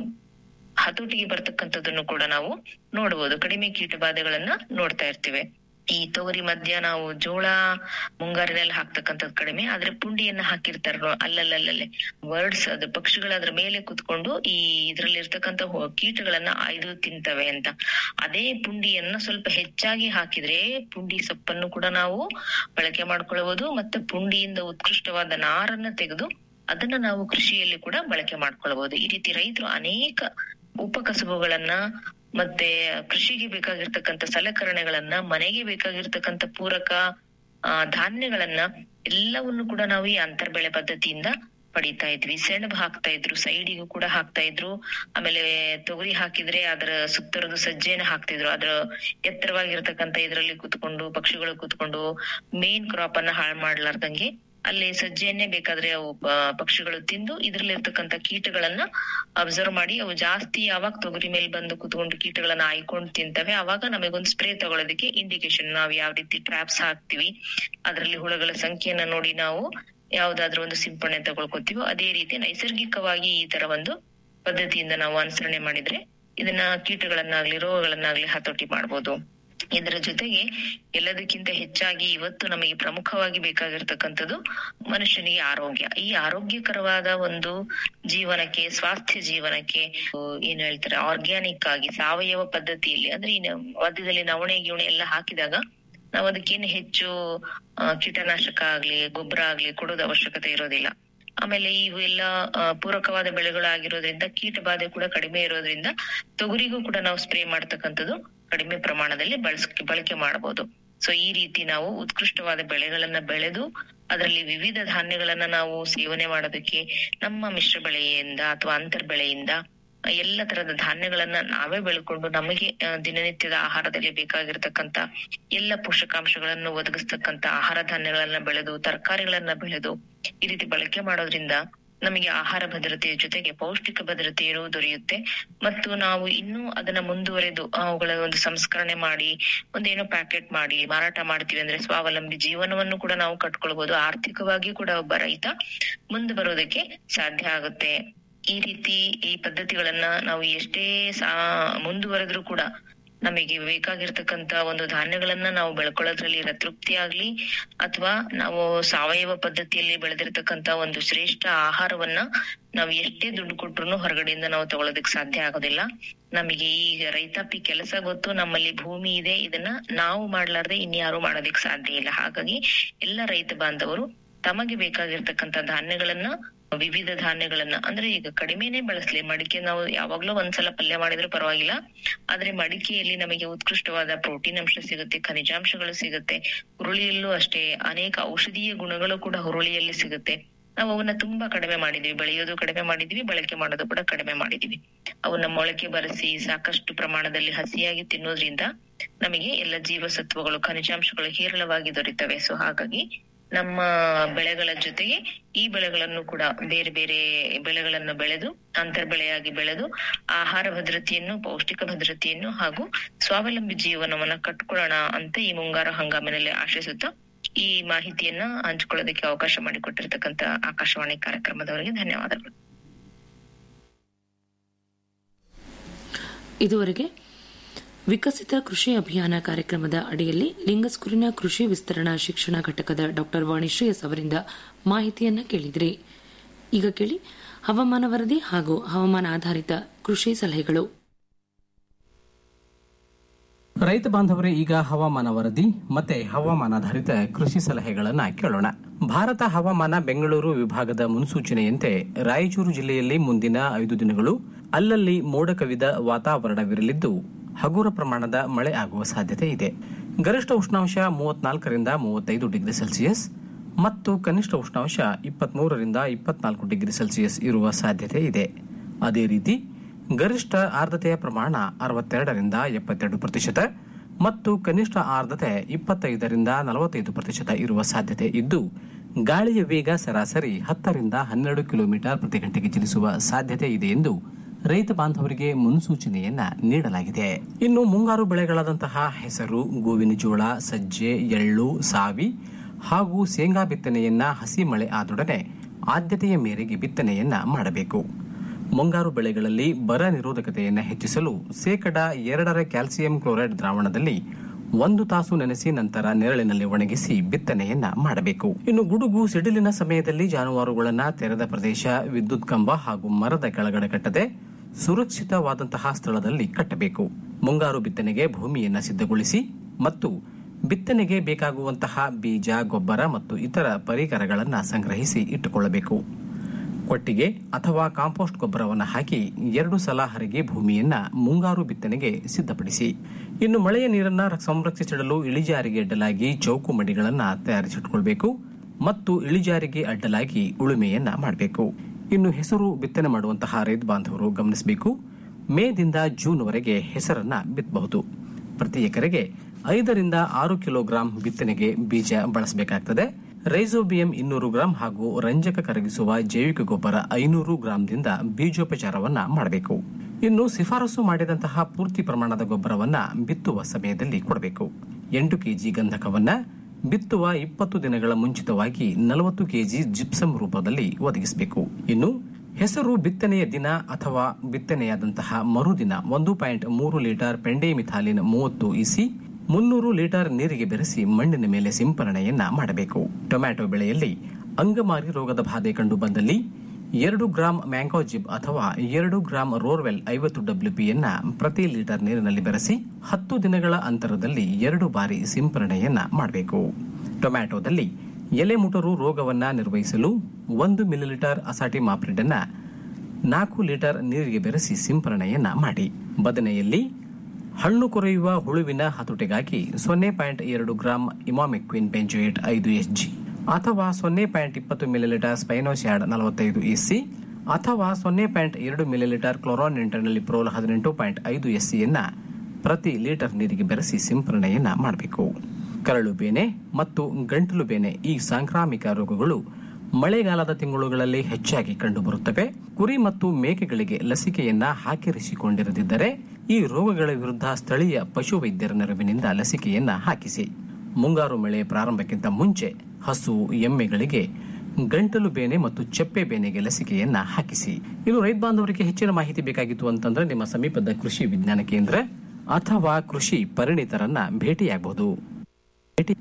ಹತೋಟಿಗೆ ಬರ್ತಕ್ಕಂಥದ್ದನ್ನು ಕೂಡ ನಾವು ನೋಡಬಹುದು ಕಡಿಮೆ ಕೀಟಬಾಧೆಗಳನ್ನ ನೋಡ್ತಾ ಇರ್ತೀವಿ ಈ ತೊಗರಿ ಮಧ್ಯ ನಾವು ಜೋಳ ಮುಂಗಾರಿನಲ್ಲಿ ಹಾಕ್ತಕ್ಕಂಥದ್ದು ಕಡಿಮೆ ಆದ್ರೆ ಪುಂಡಿಯನ್ನ ಹಾಕಿರ್ತಾರ ಅಲ್ಲಲ್ಲಲ್ಲೇ ವರ್ಡ್ಸ್ ಅದು ಪಕ್ಷಿಗಳು ಅದ್ರ ಮೇಲೆ ಕುತ್ಕೊಂಡು ಈ ಇದ್ರಲ್ಲಿ ಇರ್ತಕ್ಕಂಥ ಹೊ- ಕೀಟಗಳನ್ನ ಆಯ್ದು ತಿಂತವೆ ಅಂತ ಅದೇ ಪುಂಡಿಯನ್ನ ಸ್ವಲ್ಪ ಹೆಚ್ಚಾಗಿ ಹಾಕಿದ್ರೆ ಪುಂಡಿ ಸೊಪ್ಪನ್ನು ಕೂಡ ನಾವು ಬಳಕೆ ಮಾಡ್ಕೊಳ್ಬಹುದು ಮತ್ತೆ ಪುಂಡಿಯಿಂದ ಉತ್ಕೃಷ್ಟವಾದ ನಾರನ್ನ ತೆಗೆದು ಅದನ್ನ ನಾವು ಕೃಷಿಯಲ್ಲಿ ಕೂಡ ಬಳಕೆ ಮಾಡ್ಕೊಳ್ಬಹುದು ಈ ರೀತಿ ರೈತರು ಅನೇಕ ಉಪಕಸಬುಗಳನ್ನ ಮತ್ತೆ ಕೃಷಿಗೆ ಬೇಕಾಗಿರ್ತಕ್ಕಂಥ ಸಲಕರಣೆಗಳನ್ನ ಮನೆಗೆ ಬೇಕಾಗಿರ್ತಕ್ಕಂಥ ಪೂರಕ ಆ ಧಾನ್ಯಗಳನ್ನ ಎಲ್ಲವನ್ನು ಕೂಡ ನಾವು ಈ ಅಂತರ್ ಬೆಳೆ ಪದ್ಧತಿಯಿಂದ ಪಡಿತಾ ಇದ್ವಿ ಸೆಣಬ್ ಹಾಕ್ತಾ ಇದ್ರು ಸೈಡಿಗೂ ಕೂಡ ಹಾಕ್ತಾ ಇದ್ರು ಆಮೇಲೆ ತೊಗರಿ ಹಾಕಿದ್ರೆ ಅದರ ಸುತ್ತರದು ಸಜ್ಜೆನ ಹಾಕ್ತಿದ್ರು ಅದ್ರ ಎತ್ತರವಾಗಿರ್ತಕ್ಕಂಥ ಇದ್ರಲ್ಲಿ ಕುತ್ಕೊಂಡು ಪಕ್ಷಿಗಳು ಕುತ್ಕೊಂಡು ಮೇನ್ ಕ್ರಾಪ್ ಅನ್ನ ಹಾಳು ಮಾಡ್ಲಾರ್ದಂಗೆ ಅಲ್ಲಿ ಸಜ್ಜೆಯನ್ನೇ ಬೇಕಾದ್ರೆ ಅವು ಆ, ಪಕ್ಷಿಗಳು ತಿಂದು ಇದ್ರಲ್ಲಿ ಇರ್ತಕ್ಕಂಥ ಕೀಟಗಳನ್ನ ಅಬ್ಸರ್ವ್ ಮಾಡಿ ಅವು ಜಾಸ್ತಿ ಯಾವಾಗ ತೊಗರಿ ಮೇಲೆ ಬಂದು ಕುತ್ಕೊಂಡು ಕೀಟಗಳನ್ನ ಆಯ್ಕೊಂಡು ತಿಂತವೆ ಅವಾಗ ನಮಗೊಂದು ಸ್ಪ್ರೇ ತಗೊಳ್ಳೋದಕ್ಕೆ ಇಂಡಿಕೇಶನ್ ನಾವ್ ಯಾವ ರೀತಿ ಟ್ರಾಪ್ಸ್ ಹಾಕ್ತಿವಿ ಅದ್ರಲ್ಲಿ ಹುಳಗಳ ಸಂಖ್ಯೆಯನ್ನ ನೋಡಿ ನಾವು ಯಾವ್ದಾದ್ರು ಒಂದು ಸಿಂಪಡಣೆ ತಗೊಳ್ಕೊತೀವೋ ಅದೇ ರೀತಿ ನೈಸರ್ಗಿಕವಾಗಿ ಈ ತರ ಒಂದು ಪದ್ಧತಿಯಿಂದ ನಾವು ಅನುಸರಣೆ ಮಾಡಿದ್ರೆ ಇದನ್ನ ಕೀಟಗಳನ್ನಾಗ್ಲಿ ರೋಗಗಳನ್ನಾಗ್ಲಿ ಹತೋಟಿ ಮಾಡ್ಬೋದು ಇದರ ಜೊತೆಗೆ ಎಲ್ಲದಕ್ಕಿಂತ ಹೆಚ್ಚಾಗಿ ಇವತ್ತು ನಮಗೆ ಪ್ರಮುಖವಾಗಿ ಬೇಕಾಗಿರ್ತಕ್ಕಂಥದ್ದು ಮನುಷ್ಯನಿಗೆ ಆರೋಗ್ಯ ಈ ಆರೋಗ್ಯಕರವಾದ ಒಂದು ಜೀವನಕ್ಕೆ ಸ್ವಾಸ್ಥ್ಯ ಜೀವನಕ್ಕೆ ಆ, ಏನು ಹೇಳ್ತಾರೆ ಆರ್ಗ್ಯಾನಿಕ್ ಆಗಿ ಸಾವಯವ ಪದ್ಧತಿಯಲ್ಲಿ ಅಂದ್ರೆ ಈ ನ- ಮಧ್ಯದಲ್ಲಿ ನವಣೆ ಗಿವಣೆ ಎಲ್ಲ ಹಾಕಿದಾಗ ನಾವು ಅದಕ್ಕೇನು ಹೆಚ್ಚು ಆ, ಕೀಟನಾಶಕ ಆಗ್ಲಿ ಗೊಬ್ಬರ ಆಗ್ಲಿ ಕೊಡೋದು ಅವಶ್ಯಕತೆ ಇರೋದಿಲ್ಲ ಆಮೇಲೆ ಇವೆಲ್ಲ ಆ, ಪೂರಕವಾದ ಬೆಳೆಗಳಾಗಿರೋದ್ರಿಂದ ಕೀಟ ಬಾಧೆ ಕೂಡ ಕಡಿಮೆ ಇರೋದ್ರಿಂದ ತೊಗರಿಗೂ ಕೂಡ ನಾವು ಸ್ಪ್ರೇ ಮಾಡ್ತಕ್ಕಂಥದ್ದು ಕಡಿಮೆ ಪ್ರಮಾಣದಲ್ಲಿ ಬಳಸ್ ಬಳಕೆ ಮಾಡಬಹುದು ಸೊ ಈ ರೀತಿ ನಾವು ಉತ್ಕೃಷ್ಟವಾದ ಬೆಳೆಗಳನ್ನ ಬೆಳೆದು ಅದರಲ್ಲಿ ವಿವಿಧ ಧಾನ್ಯಗಳನ್ನ ನಾವು ಸೇವನೆ ಮಾಡೋದಕ್ಕೆ ನಮ್ಮ ಮಿಶ್ರ ಬೆಳೆಯಿಂದ ಅಥವಾ ಅಂತರ್ ಬೆಳೆಯಿಂದ ಎಲ್ಲ ತರದ ಧಾನ್ಯಗಳನ್ನ ನಾವೇ ಬೆಳ್ಕೊಂಡು ನಮಗೆ ಆ, ದಿನನಿತ್ಯದ ಆಹಾರದಲ್ಲಿ ಬೇಕಾಗಿರ್ತಕ್ಕಂತ ಎಲ್ಲ ಪೋಷಕಾಂಶಗಳನ್ನು ಒದಗಿಸ್ತಕ್ಕಂತ ಆಹಾರ ಧಾನ್ಯಗಳನ್ನ ಬೆಳೆದು ತರಕಾರಿಗಳನ್ನ ಬೆಳೆದು ಈ ರೀತಿ ಬಳಕೆ ಮಾಡೋದ್ರಿಂದ ನಮಗೆ ಆಹಾರ ಭದ್ರತೆಯ ಜೊತೆಗೆ ಪೌಷ್ಟಿಕ ಭದ್ರತೆಯೂ ದೊರೆಯುತ್ತೆ ಮತ್ತು ನಾವು ಇನ್ನೂ ಅದನ್ನ ಮುಂದುವರೆದು ಅವುಗಳ ಒಂದು ಸಂಸ್ಕರಣೆ ಮಾಡಿ ಒಂದೇನೋ ಪ್ಯಾಕೆಟ್ ಮಾಡಿ ಮಾರಾಟ ಮಾಡ್ತೀವಿ ಅಂದ್ರೆ ಸ್ವಾವಲಂಬಿ ಜೀವನವನ್ನು ಕೂಡ ನಾವು ಕಟ್ಕೊಳ್ಬಹುದು ಆರ್ಥಿಕವಾಗಿ ಕೂಡ ಒಬ್ಬ ರೈತ ಮುಂದೆ ಬರೋದಕ್ಕೆ ಸಾಧ್ಯ ಆಗುತ್ತೆ ಈ ರೀತಿ ಈ ಪದ್ಧತಿಗಳನ್ನ ನಾವು ಎಷ್ಟೇ ಸಾ ಮುಂದುವರೆದ್ರೂ ಕೂಡ ನಮಗೆ ಬೇಕಾಗಿರ್ತಕ್ಕಂತ ಒಂದು ಧಾನ್ಯಗಳನ್ನ ನಾವು ಬೆಳ್ಕೊಳ್ಳೋದ್ರಲ್ಲಿ ತೃಪ್ತಿ ಆಗ್ಲಿ ಅಥವಾ ನಾವು ಸಾವಯವ ಪದ್ಧತಿಯಲ್ಲಿ ಬೆಳೆದಿರ್ತಕ್ಕಂತ ಒಂದು ಶ್ರೇಷ್ಠ ಆಹಾರವನ್ನ ನಾವು ಎಷ್ಟೇ ದುಡ್ಡು ಕೊಟ್ರು ಹೊರಗಡೆಯಿಂದ ನಾವು ತಗೊಳೋದಕ್ ಸಾಧ್ಯ ಆಗೋದಿಲ್ಲ ನಮಗೆ ಈಗ ರೈತಾಪಿ ಕೆಲಸ ಗೊತ್ತು ನಮ್ಮಲ್ಲಿ ಭೂಮಿ ಇದೆ ಇದನ್ನ ನಾವು ಮಾಡ್ಲಾರ್ದೆ ಇನ್ಯಾರು ಮಾಡೋದಕ್ ಸಾಧ್ಯ ಇಲ್ಲ ಹಾಗಾಗಿ ಎಲ್ಲ ರೈತ ಬಾಂಧವರು ತಮಗೆ ಬೇಕಾಗಿರ್ತಕ್ಕಂತ ಧಾನ್ಯಗಳನ್ನ ವಿವಿಧ ಧಾನ್ಯಗಳನ್ನ ಅಂದ್ರೆ ಈಗ ಕಡಿಮೆನೆ ಬಳಸ್ಲಿ ಮಡಿಕೆ ನಾವು ಯಾವಾಗ್ಲೂ ಒಂದ್ಸಲ ಪಲ್ಯ ಮಾಡಿದ್ರು ಪರವಾಗಿಲ್ಲ ಆದ್ರೆ ಮಡಿಕೆಯಲ್ಲಿ ನಮಗೆ ಉತ್ಕೃಷ್ಟವಾದ ಪ್ರೋಟೀನ್ ಅಂಶ ಸಿಗುತ್ತೆ ಖನಿಜಾಂಶಗಳು ಸಿಗುತ್ತೆ ಹುರುಳಿಯಲ್ಲೂ ಅಷ್ಟೇ ಅನೇಕ ಔಷಧೀಯ ಗುಣಗಳು ಕೂಡ ಹುರುಳಿಯಲ್ಲಿ ಸಿಗುತ್ತೆ ನಾವು ಅವನ್ನ ತುಂಬಾ ಕಡಿಮೆ ಮಾಡಿದೀವಿ ಬೆಳೆಯೋದು ಕಡಿಮೆ ಮಾಡಿದೀವಿ ಬಳಕೆ ಮಾಡೋದು ಕೂಡ ಕಡಿಮೆ ಮಾಡಿದೀವಿ ಅವನ್ನ ಮೊಳಕೆ ಬರೆಸಿ ಸಾಕಷ್ಟು ಪ್ರಮಾಣದಲ್ಲಿ ಹಸಿಯಾಗಿ ತಿನ್ನೋದ್ರಿಂದ ನಮಗೆ ಎಲ್ಲ ಜೀವಸತ್ವಗಳು ಖನಿಜಾಂಶಗಳು ಹೇರಳವಾಗಿ ದೊರೀತವೆ ಸೊ ಹಾಗಾಗಿ ನಮ್ಮ ಬೆಳೆಗಳ ಜೊತೆಗೆ ಈ ಬೆಳೆಗಳನ್ನು ಕೂಡ ಬೇರೆ ಬೇರೆ ಬೆಳೆಗಳನ್ನು ಬೆಳೆದು ಅಂತರ್ ಬೆಳೆಯಾಗಿ ಬೆಳೆದು ಆಹಾರ ಭದ್ರತೆಯನ್ನು ಪೌಷ್ಟಿಕ ಭದ್ರತೆಯನ್ನು ಹಾಗೂ ಸ್ವಾವಲಂಬಿ ಜೀವನವನ್ನ ಕಟ್ಕೊಳ್ಳೋಣ ಅಂತ ಈ ಮುಂಗಾರು ಹಂಗಾಮಿನಲ್ಲಿ ಆಶಿಸುತ್ತಾ ಈ ಮಾಹಿತಿಯನ್ನ ಹಂಚಿಕೊಳ್ಳೋದಕ್ಕೆ ಅವಕಾಶ ಮಾಡಿಕೊಟ್ಟಿರ್ತಕ್ಕಂತ ಆಕಾಶವಾಣಿ ಕಾರ್ಯಕ್ರಮದವರಿಗೆ ಧನ್ಯವಾದಗಳು ಇದುವರೆಗೆ ವಿಕಸಿತ ಕೃಷಿ ಅಭಿಯಾನ ಕಾರ್ಯಕ್ರಮದ ಅಡಿಯಲ್ಲಿ ಲಿಂಗಸ್ಕೂರಿನ ಕೃಷಿ ವಿಸ್ತರಣಾ ಶಿಕ್ಷಣ ಘಟಕದ ಡಾ ವಾಣಿಶ್ರೀ ಎಸ್ ಅವರಿಂದ ಮಾಹಿತಿಯನ್ನ ಕೇಳಿದ್ರಿ ಈಗ ಕೇಳಿ ಹವಾಮಾನ ವರದಿ ಹಾಗೂ ಹವಾಮಾನ ಆಧಾರಿತ ಕೃಷಿ ಸಲಹೆಗಳು ರೈತ ಬಾಂಧವರೇ ಈಗ ಹವಾಮಾನ ವರದಿ ಮತ್ತೆ ಹವಾಮಾನಾಧಾರಿತ ಕೃಷಿ ಸಲಹೆಗಳನ್ನ ಕೇಳೋಣ ಭಾರತ ಹವಾಮಾನ ಬೆಂಗಳೂರು ವಿಭಾಗದ ಮುನ್ಸೂಚನೆಯಂತೆ ರಾಯಚೂರು ಜಿಲ್ಲೆಯಲ್ಲಿ ಮುಂದಿನ ಐದು ದಿನಗಳು ಅಲ್ಲಲ್ಲಿ ಮೋಡ ಕವಿದ ವಾತಾವರಣವಿರಲಿದ್ದು ಹಗುರ ಪ್ರಮಾಣದ ಮಳೆ ಆಗುವ ಸಾಧ್ಯತೆ ಇದೆ ಗರಿಷ್ಠ ಉಷ್ಣಾಂಶ ಮೂವತ್ನಾಲ್ಕರಿಂದ ಮೂವತ್ತೈದು ಡಿಗ್ರಿ ಸೆಲ್ಸಿಯಸ್ ಮತ್ತು ಕನಿಷ್ಠ ಉಷ್ಣಾಂಶ ಇಪ್ಪತ್ಮೂರರಿಂದ ಇಪ್ಪತ್ನಾಲ್ಕು ಡಿಗ್ರಿ ಸೆಲ್ಸಿಯಸ್ ಇರುವ ಸಾಧ್ಯತೆ ಇದೆ ಅದೇ ರೀತಿ ಗರಿಷ್ಠ ಆರ್ದ್ರತೆಯ ಪ್ರಮಾಣ ಅರವತ್ತೆರಡರಿಂದ ಎಪ್ಪತ್ತೆರಡು ಪ್ರತಿಶತ ಮತ್ತು ಕನಿಷ್ಠ ಆರ್ದ್ರತೆ ಇಪ್ಪತ್ತೈದರಿಂದ ನಲವತ್ತೈದು ಪ್ರತಿಶತ ಇರುವ ಸಾಧ್ಯತೆ ಇದ್ದು ಗಾಳಿಯ ವೇಗ ಸರಾಸರಿ ಹತ್ತರಿಂದ ಹನ್ನೆರಡು ಕಿಲೋಮೀಟರ್ ಪ್ರತಿ ಗಂಟೆಗೆ ಚಲಿಸುವ ಸಾಧ್ಯತೆ ಇದೆ ಎಂದು ರೈತ ಬಾಂಧವರಿಗೆ ಮುನ್ಸೂಚನೆಯನ್ನ ನೀಡಲಾಗಿದೆ ಇನ್ನು ಮುಂಗಾರು ಬೆಳೆಗಳಾದಂತಹ ಹೆಸರು ಗೋವಿನ ಜೋಳ ಸಜ್ಜೆ ಎಳ್ಳು ಸಾವಿ ಹಾಗೂ ಶೇಂಗಾ ಬಿತ್ತನೆಯನ್ನ ಹಸಿ ಮಳೆ ಆದೊಡನೆ ಆದ್ಯತೆಯ ಮೇರೆಗೆ ಬಿತ್ತನೆಯನ್ನ ಮಾಡಬೇಕು ಮುಂಗಾರು ಬೆಳೆಗಳಲ್ಲಿ ಬರ ನಿರೋಧಕತೆಯನ್ನು ಹೆಚ್ಚಿಸಲು ಶೇಕಡ ಎರಡರ ಕ್ಯಾಲ್ಸಿಯಂ ಕ್ಲೋರೈಡ್ ದ್ರಾವಣದಲ್ಲಿ ಒಂದು ತಾಸು ನೆನೆಸಿ ನಂತರ ನೆರಳಿನಲ್ಲಿ ಒಣಗಿಸಿ ಬಿತ್ತನೆಯನ್ನ ಮಾಡಬೇಕು ಇನ್ನು ಗುಡುಗು ಸಿಡಿಲಿನ ಸಮಯದಲ್ಲಿ ಜಾನುವಾರುಗಳನ್ನ ತೆರೆದ ಪ್ರದೇಶ ವಿದ್ಯುತ್ ಕಂಬ ಹಾಗೂ ಮರದ ಕೆಳಗಡೆ ಕಟ್ಟದೆ ಸುರಕ್ಷಿತವಾದಂತಹ ಸ್ಥಳದಲ್ಲಿ ಕಟ್ಟಬೇಕು ಮುಂಗಾರು ಬಿತ್ತನೆಗೆ ಭೂಮಿಯನ್ನ ಸಿದ್ಧಗೊಳಿಸಿ ಮತ್ತು ಬಿತ್ತನೆಗೆ ಬೇಕಾಗುವಂತಹ ಬೀಜ ಗೊಬ್ಬರ ಮತ್ತು ಇತರ ಪರಿಕರಗಳನ್ನು ಸಂಗ್ರಹಿಸಿ ಇಟ್ಟುಕೊಳ್ಳಬೇಕು ಕೊಟ್ಟಿಗೆ ಅಥವಾ ಕಾಂಪೋಸ್ಟ್ ಗೊಬ್ಬರವನ್ನು ಹಾಕಿ ಎರಡು ಸಲ ಹರಗಿ ಭೂಮಿಯನ್ನ ಮುಂಗಾರು ಬಿತ್ತನೆಗೆ ಸಿದ್ಧಪಡಿಸಿ ಇನ್ನು ಮಳೆಯ ನೀರನ್ನ ಸಂರಕ್ಷಿಸಿಡಲು ಇಳಿಜಾರಿಗೆ ಅಡ್ಡಲಾಗಿ ಚೌಕು ಮಡಿಗಳನ್ನ ತಯಾರಿಸಿಟ್ಕೊಳ್ಬೇಕು ಮತ್ತು ಇಳಿಜಾರಿಗೆ ಅಡ್ಡಲಾಗಿ ಉಳುಮೆಯನ್ನ ಮಾಡಬೇಕು ಇನ್ನು ಹೆಸರು ಬಿತ್ತನೆ ಮಾಡುವಂತಹ ರೈತ ಬಾಂಧವರು ಗಮನಿಸಬೇಕು ಮೇದಿಂದ ಜೂನ್ವರೆಗೆ ಹೆಸರನ್ನ ಬಿತ್ತಬಹುದು ಪ್ರತಿ ಎಕರೆಗೆ ಐದರಿಂದ ಆರು ಕಿಲೋಗ್ರಾಂ ಬಿತ್ತನೆಗೆ ಬೀಜ ಬಳಸಬೇಕಾಗ್ತದೆ ರೈಸೋಬಿಯಂ ಇನ್ನೂರು ಗ್ರಾಂ ಹಾಗೂ ರಂಜಕ ಕರಗಿಸುವ ಜೈವಿಕ ಗೊಬ್ಬರ ಐನೂರು ಗ್ರಾಂದಿಂದ ಬೀಜೋಪಚಾರವನ್ನ ಮಾಡಬೇಕು ಇನ್ನು ಶಿಫಾರಸು ಮಾಡಿದಂತಹ ಪೂರ್ತಿ ಪ್ರಮಾಣದ ಗೊಬ್ಬರವನ್ನ ಬಿತ್ತುವ ಸಮಯದಲ್ಲಿ ಕೊಡಬೇಕು ಎಂಟು ಕೆಜಿ ಗಂಧಕವನ್ನ ಬಿತ್ತುವ ಇಪ್ಪತ್ತು ದಿನಗಳ ಮುಂಚಿತವಾಗಿ ನಲವತ್ತು ಕೆಜಿ ಜಿಪ್ಸಮ್ ರೂಪದಲ್ಲಿ ಒದಗಿಸಬೇಕು ಇನ್ನು ಹೆಸರು ಬಿತ್ತನೆಯ ದಿನ ಅಥವಾ ಬಿತ್ತನೆಯಾದಂತಹ ಮರುದಿನ ಒಂದು ಪಾಯಿಂಟ್ ಮೂರು ಲೀಟರ್ ಪೆಂಡೆಮಿಥಾಲಿನ್ ಮೂವತ್ತು ಇಸಿ ಮುನ್ನೂರು ಲೀಟರ್ ನೀರಿಗೆ ಬೆರೆಸಿ ಮಣ್ಣಿನ ಮೇಲೆ ಸಿಂಪರಣೆಯನ್ನ ಮಾಡಬೇಕು ಟೊಮ್ಯಾಟೊ ಬೆಳೆಯಲ್ಲಿ ಅಂಗಮಾರಿ ರೋಗದ ಬಾಧೆ ಕಂಡು ಬಂದಲ್ಲಿ ಎರಡು ಗ್ರಾಂ ಮ್ಯಾಂಗೋಜಿಬ್ ಅಥವಾ ಎರಡು ಗ್ರಾಂ ರೋರ್ವೆಲ್ ಐವತ್ತು ಡಬ್ಲ್ಯೂಪಿಯನ್ನ ಪ್ರತಿ ಲೀಟರ್ ನೀರಿನಲ್ಲಿ ಬೆರೆಸಿ ಹತ್ತು ದಿನಗಳ ಅಂತರದಲ್ಲಿ ಎರಡು ಬಾರಿ ಸಿಂಪರಣೆಯನ್ನ ಮಾಡಬೇಕು ಟೊಮ್ಯಾಟೊದಲ್ಲಿ ಎಲೆ ಮುಟರು ರೋಗವನ್ನ ನಿರ್ವಹಿಸಲು ಒಂದು ಮಿಲಿಲೀಟರ್ ಅಸಾಟಿ ಮಾಪ್ರಿಡನ್ನ ನಾಲ್ಕು ಲೀಟರ್ ನೀರಿಗೆ ಬೆರೆಸಿ ಸಿಂಪರಣೆಯನ್ನ ಮಾಡಿ ಬದನೆಯಲ್ಲಿ ಹಣ್ಣು ಕೊರೆಯುವ ಹುಳುವಿನ ಹತೋಟಿಗಾಗಿ ಸೊನ್ನೆ ಪಾಯಿಂಟ್ ಎರಡು ಗ್ರಾಂ ಇಮಾಮಿಕ್ವಿನ್ ಬೆಂಜೋಯೇಟ್ ಐದು ಎಸ್ಜಿ ಅಥವಾ ಸೊನ್ನೆ ಪಾಯಿಂಟ್ ಇಪ್ಪತ್ತು ಮಿಲಿಲೀಟರ್ ಸ್ಪೈನೋಸ್ಯಾಡ್ ನಲವತ್ತೈದು ಇಸಿ ಅಥವಾ ಸೊನ್ನೆ ಪಾಯಿಂಟ್ ಎರಡು ಮಿಲಿಲೀಟರ್ ಕ್ಲೋರಾನ್ ಇಂಟರ್ನಲ್ಲಿ ಪ್ರೋಲ್ ಹದಿನೆಂಟು ಪಾಯಿಂಟ್ ಐದು ಎಸ್ಸಿಯನ್ನ ಪ್ರತಿ ಲೀಟರ್ ನೀರಿಗೆ ಬೆರೆಸಿ ಸಿಂಪರಣೆಯನ್ನ ಮಾಡಬೇಕು ಕರಳು ಬೇನೆ ಮತ್ತು ಗಂಟಲು ಬೇನೆ ಈ ಸಾಂಕ್ರಾಮಿಕ ರೋಗಗಳು ಮಳೆಗಾಲದ ತಿಂಗಳುಗಳಲ್ಲಿ ಹೆಚ್ಚಾಗಿ ಕಂಡುಬರುತ್ತವೆ ಕುರಿ ಮತ್ತು ಮೇಕೆಗಳಿಗೆ ಲಸಿಕೆಯನ್ನ ಹಾಕಿರಿಸಿಕೊಂಡಿರದಿದ್ದರೆ ಈ ರೋಗಗಳ ವಿರುದ್ಧ ಸ್ಥಳೀಯ ಪಶುವೈದ್ಯರ ನೆರವಿನಿಂದ ಲಸಿಕೆಯನ್ನ ಹಾಕಿಸಿ ಮುಂಗಾರು ಮಳೆ ಪ್ರಾರಂಭಕ್ಕಿಂತ ಮುಂಚೆ ಹಸು ಎಮ್ಮೆಗಳಿಗೆ ಗಂಟಲು ಬೇನೆ ಮತ್ತು ಚೆಪ್ಪೆ ಬೇನೆಗೆ ಲಸಿಕೆಯನ್ನ ಹಾಕಿಸಿ ಇದು ರೈತ ಬಾಂಧವರಿಗೆ ಹೆಚ್ಚಿನ ಮಾಹಿತಿ ಬೇಕಾಗಿತ್ತು ಅಂತಂದ್ರೆ ನಿಮ್ಮ ಸಮೀಪದ ಕೃಷಿ ವಿಜ್ಞಾನ ಕೇಂದ್ರ ಅಥವಾ ಕೃಷಿ ಪರಿಣಿತರನ್ನ ಭೇಟಿಯಾಗಬಹುದು ಭೇಟಿ